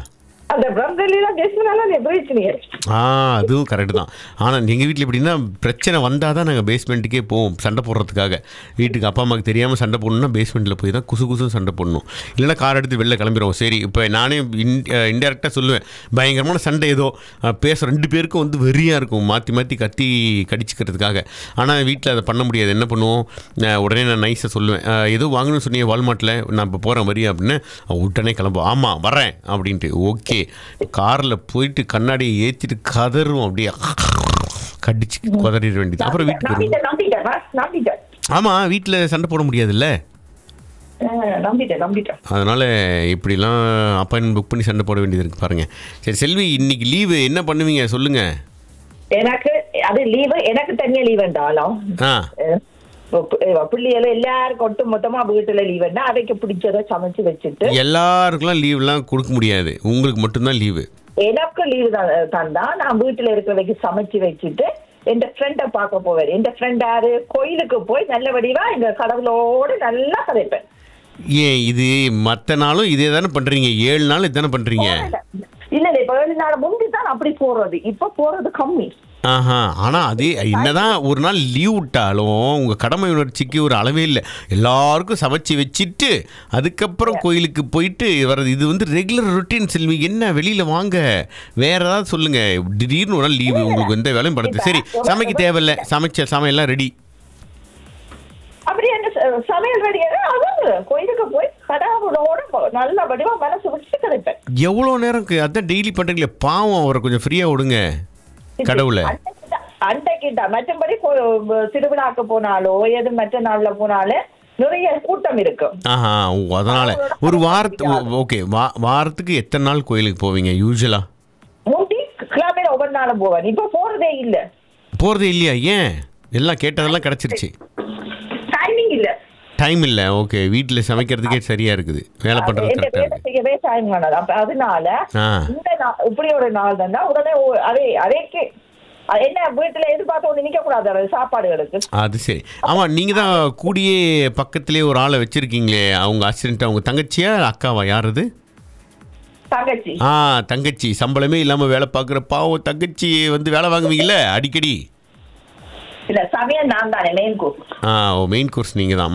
அந்த பிரம்தலிலாம் பேசினாலும் நீ போயிடுச்சு ஆ அதுவும் கரெக்டு தான் ஆனால் எங்கள் வீட்டில் எப்படின்னா பிரச்சனை வந்தால் தான் நாங்கள் பேஸ்மெண்ட்டுக்கே போவோம் சண்டை போடுறதுக்காக வீட்டுக்கு அப்பா அம்மாவுக்கு தெரியாமல் சண்டை போடணும்னா பேஸ்மெண்ட்டில் போய் தான் குசு குசுன்னு சண்டை போடணும் இல்லைன்னா கார் எடுத்து வெளில கிளம்பிடுவோம் சரி இப்போ நானே இன் இன்டெரக்டாக சொல்லுவேன் பயங்கரமான சண்டை ஏதோ அஹ், பேச ரெண்டு பேருக்கும் வந்து வெறியாக இருக்கும் மாற்றி மாற்றி கத்தி கடிச்சிக்கிறதுக்காக ஆனால் வீட்டில் அதை பண்ண முடியாது என்ன பண்ணுவோம் அஹ், உடனே நான் நைஸாக சொல்லுவேன் அஹ், ஏதோ வாங்கணும்னு சொன்னீங்க வால்மார்ட்டில் நான் இப்போ போகிறேன் வரி அப்படின்னு அவன் உடனே கிளம்புவோம் ஆமாம் வரேன் அப்படின்ட்டு ஓகே காரில் போயிட்டு கண்ணாடியை ஏற்றிட்டு கதறுவோம் அப்படியே கடிச்சு குதறிட வேண்டியது அப்புறம் வீட்டுக்கு வருவோம் நம்பிட்டேன் நம்பிட்டேன் நம்பிட்டேன் ஆமாம் வீட்டில் சண்டை போட முடியாதுல்ல அஹ், நம்பிட்டேன் நம்பிட்டேன் அதனால் இப்படிலாம் அப்பாயின்மெண்ட் புக் பண்ணி சண்டை போட வேண்டியது இருக்குது பாருங்கள் சரி செல்வி இன்னைக்கு லீவு என்ன பண்ணுவீங்க சொல்லுங்கள் எனக்கு அது லீவு எனக்கு தனியா லீவ் வேண்டாலும் ஆ பிள்ளைகள எல்லாருக்கும் ஒட்டு மொத்தமா வீட்டுல லீவுன்னா அவைக்கு பிடிச்சதை சமைச்சு வச்சுட்டு எல்லாருக்கெல்லாம் லீவ்லாம் கொடுக்க முடியாது உங்களுக்கு மட்டும்தான் லீவு எனக்கு லீவு தந்தா நான் வீட்டுல இருக்கிறவைக்கு சமைச்சு வச்சுட்டு என் ஃப்ரெண்டை பார்க்க போவேன் என் ஃப்ரெண்ட் யாரு கோயிலுக்கு போய் நல்ல வடிவா எங்க கடவுளோட நல்லா கதைப்பேன் ஏன் இது மற்ற நாளும் இதே தானே பண்ணுறீங்க ஏழு நாள் இதானே பண்ணுறீங்க இல்ல இல்ல இப்ப ஏழு நாள் முந்தி தான் அப்படி போறது இப்ப போறது கம்மி ஆஹா ஆனால் அதே என்னதான் ஒரு நாள் லீவ் விட்டாலும் உங்கள் கடமை உணர்ச்சிக்கு ஒரு அளவே இல்லை எல்லாருக்கும் சமைச்சு வச்சுட்டு அதுக்கப்புறம் கோயிலுக்கு போயிட்டு வர்றது இது வந்து ரெகுலர் ரொட்டீன் செல்வி என்ன வெளியில் வாங்க வேற ஏதாவது சொல்லுங்கள் திடீர்னு ஒரு நாள் லீவு உங்களுக்கு எந்த வேலையும் படுது சரி சமைக்க தேவையில்ல சமைச்ச சமையல்லாம் ரெடி அப்படி என்ன ச- சமையல் ரெடி அதான் கோயிலுக்கு போய் கடவுளோட நல்ல வடிவா மனசு வச்சு கதைப்பேன் எவ்வளோ நேரம் கு- அதான் டெய்லி பண்ணுறீங்களே பாவம் அவரை கொஞ்சம் ஃப்ரீயாக விடுங்க கடவுளை அன்றைக்கிட்ட மற்றபடி கோ- திருவிழாக்கு போனாலோ எது மற்ற நாள்ல போனாலே நிறைய கூட்டம் இருக்கும் ஆஹா ஓ அதனால் ஒரு வாரத்து ஓகே வா வாரத்துக்கு எத்தனை நாள் கோயிலுக்கு போவீங்க யூஸ்வலாக மூட்டி கிளம்பில ஒவ்வொரு நாளும் போவேன் இப்ப போறதே இல்ல போகிறதே இல்லையா ஏன் எல்லாம் கேட்டதெல்லாம் கிடச்சிருச்சு டைமிங் இல்ல டைம் இல்லை ஓகே வீட்டில் சமைக்கிறதுக்கே சரியாக இருக்குது வேலை பண்ணுறது எந்த கரெக்டாக வேலை இருக்குது செய்யவே டைம் காணாது அப்ப அதனால ஆ இந்த நா- இப்படி ஒரு நாள் தானே உடனே ஓ- அதே அதேக்கு அது என்ன வீட்டுல எதிர்பார்த்து ஒண்ணு நிக்க கூடாது அது சாப்பாடுகளுக்கு அது சரி ஆமாம் நீங்கள் தான் கூடியே பக்கத்துலேயே ஒரு ஆளை வச்சுருக்கீங்களே அவங்க அசிஸ்டண்ட் அவங்க தங்கச்சியா அக்காவா யார் அது தங்கச்சி ஆ தங்கச்சி சம்பளமே இல்லாமல் வேலை பார்க்குற பாவம் தங்கச்சி வந்து வேலை வாங்குவீங்களே அடிக்கடி இல்ல சமையல் நான் தானே மெயின் குக் ஆ ஓ மெயின் கோர்ஸ் நீங்கள் தான்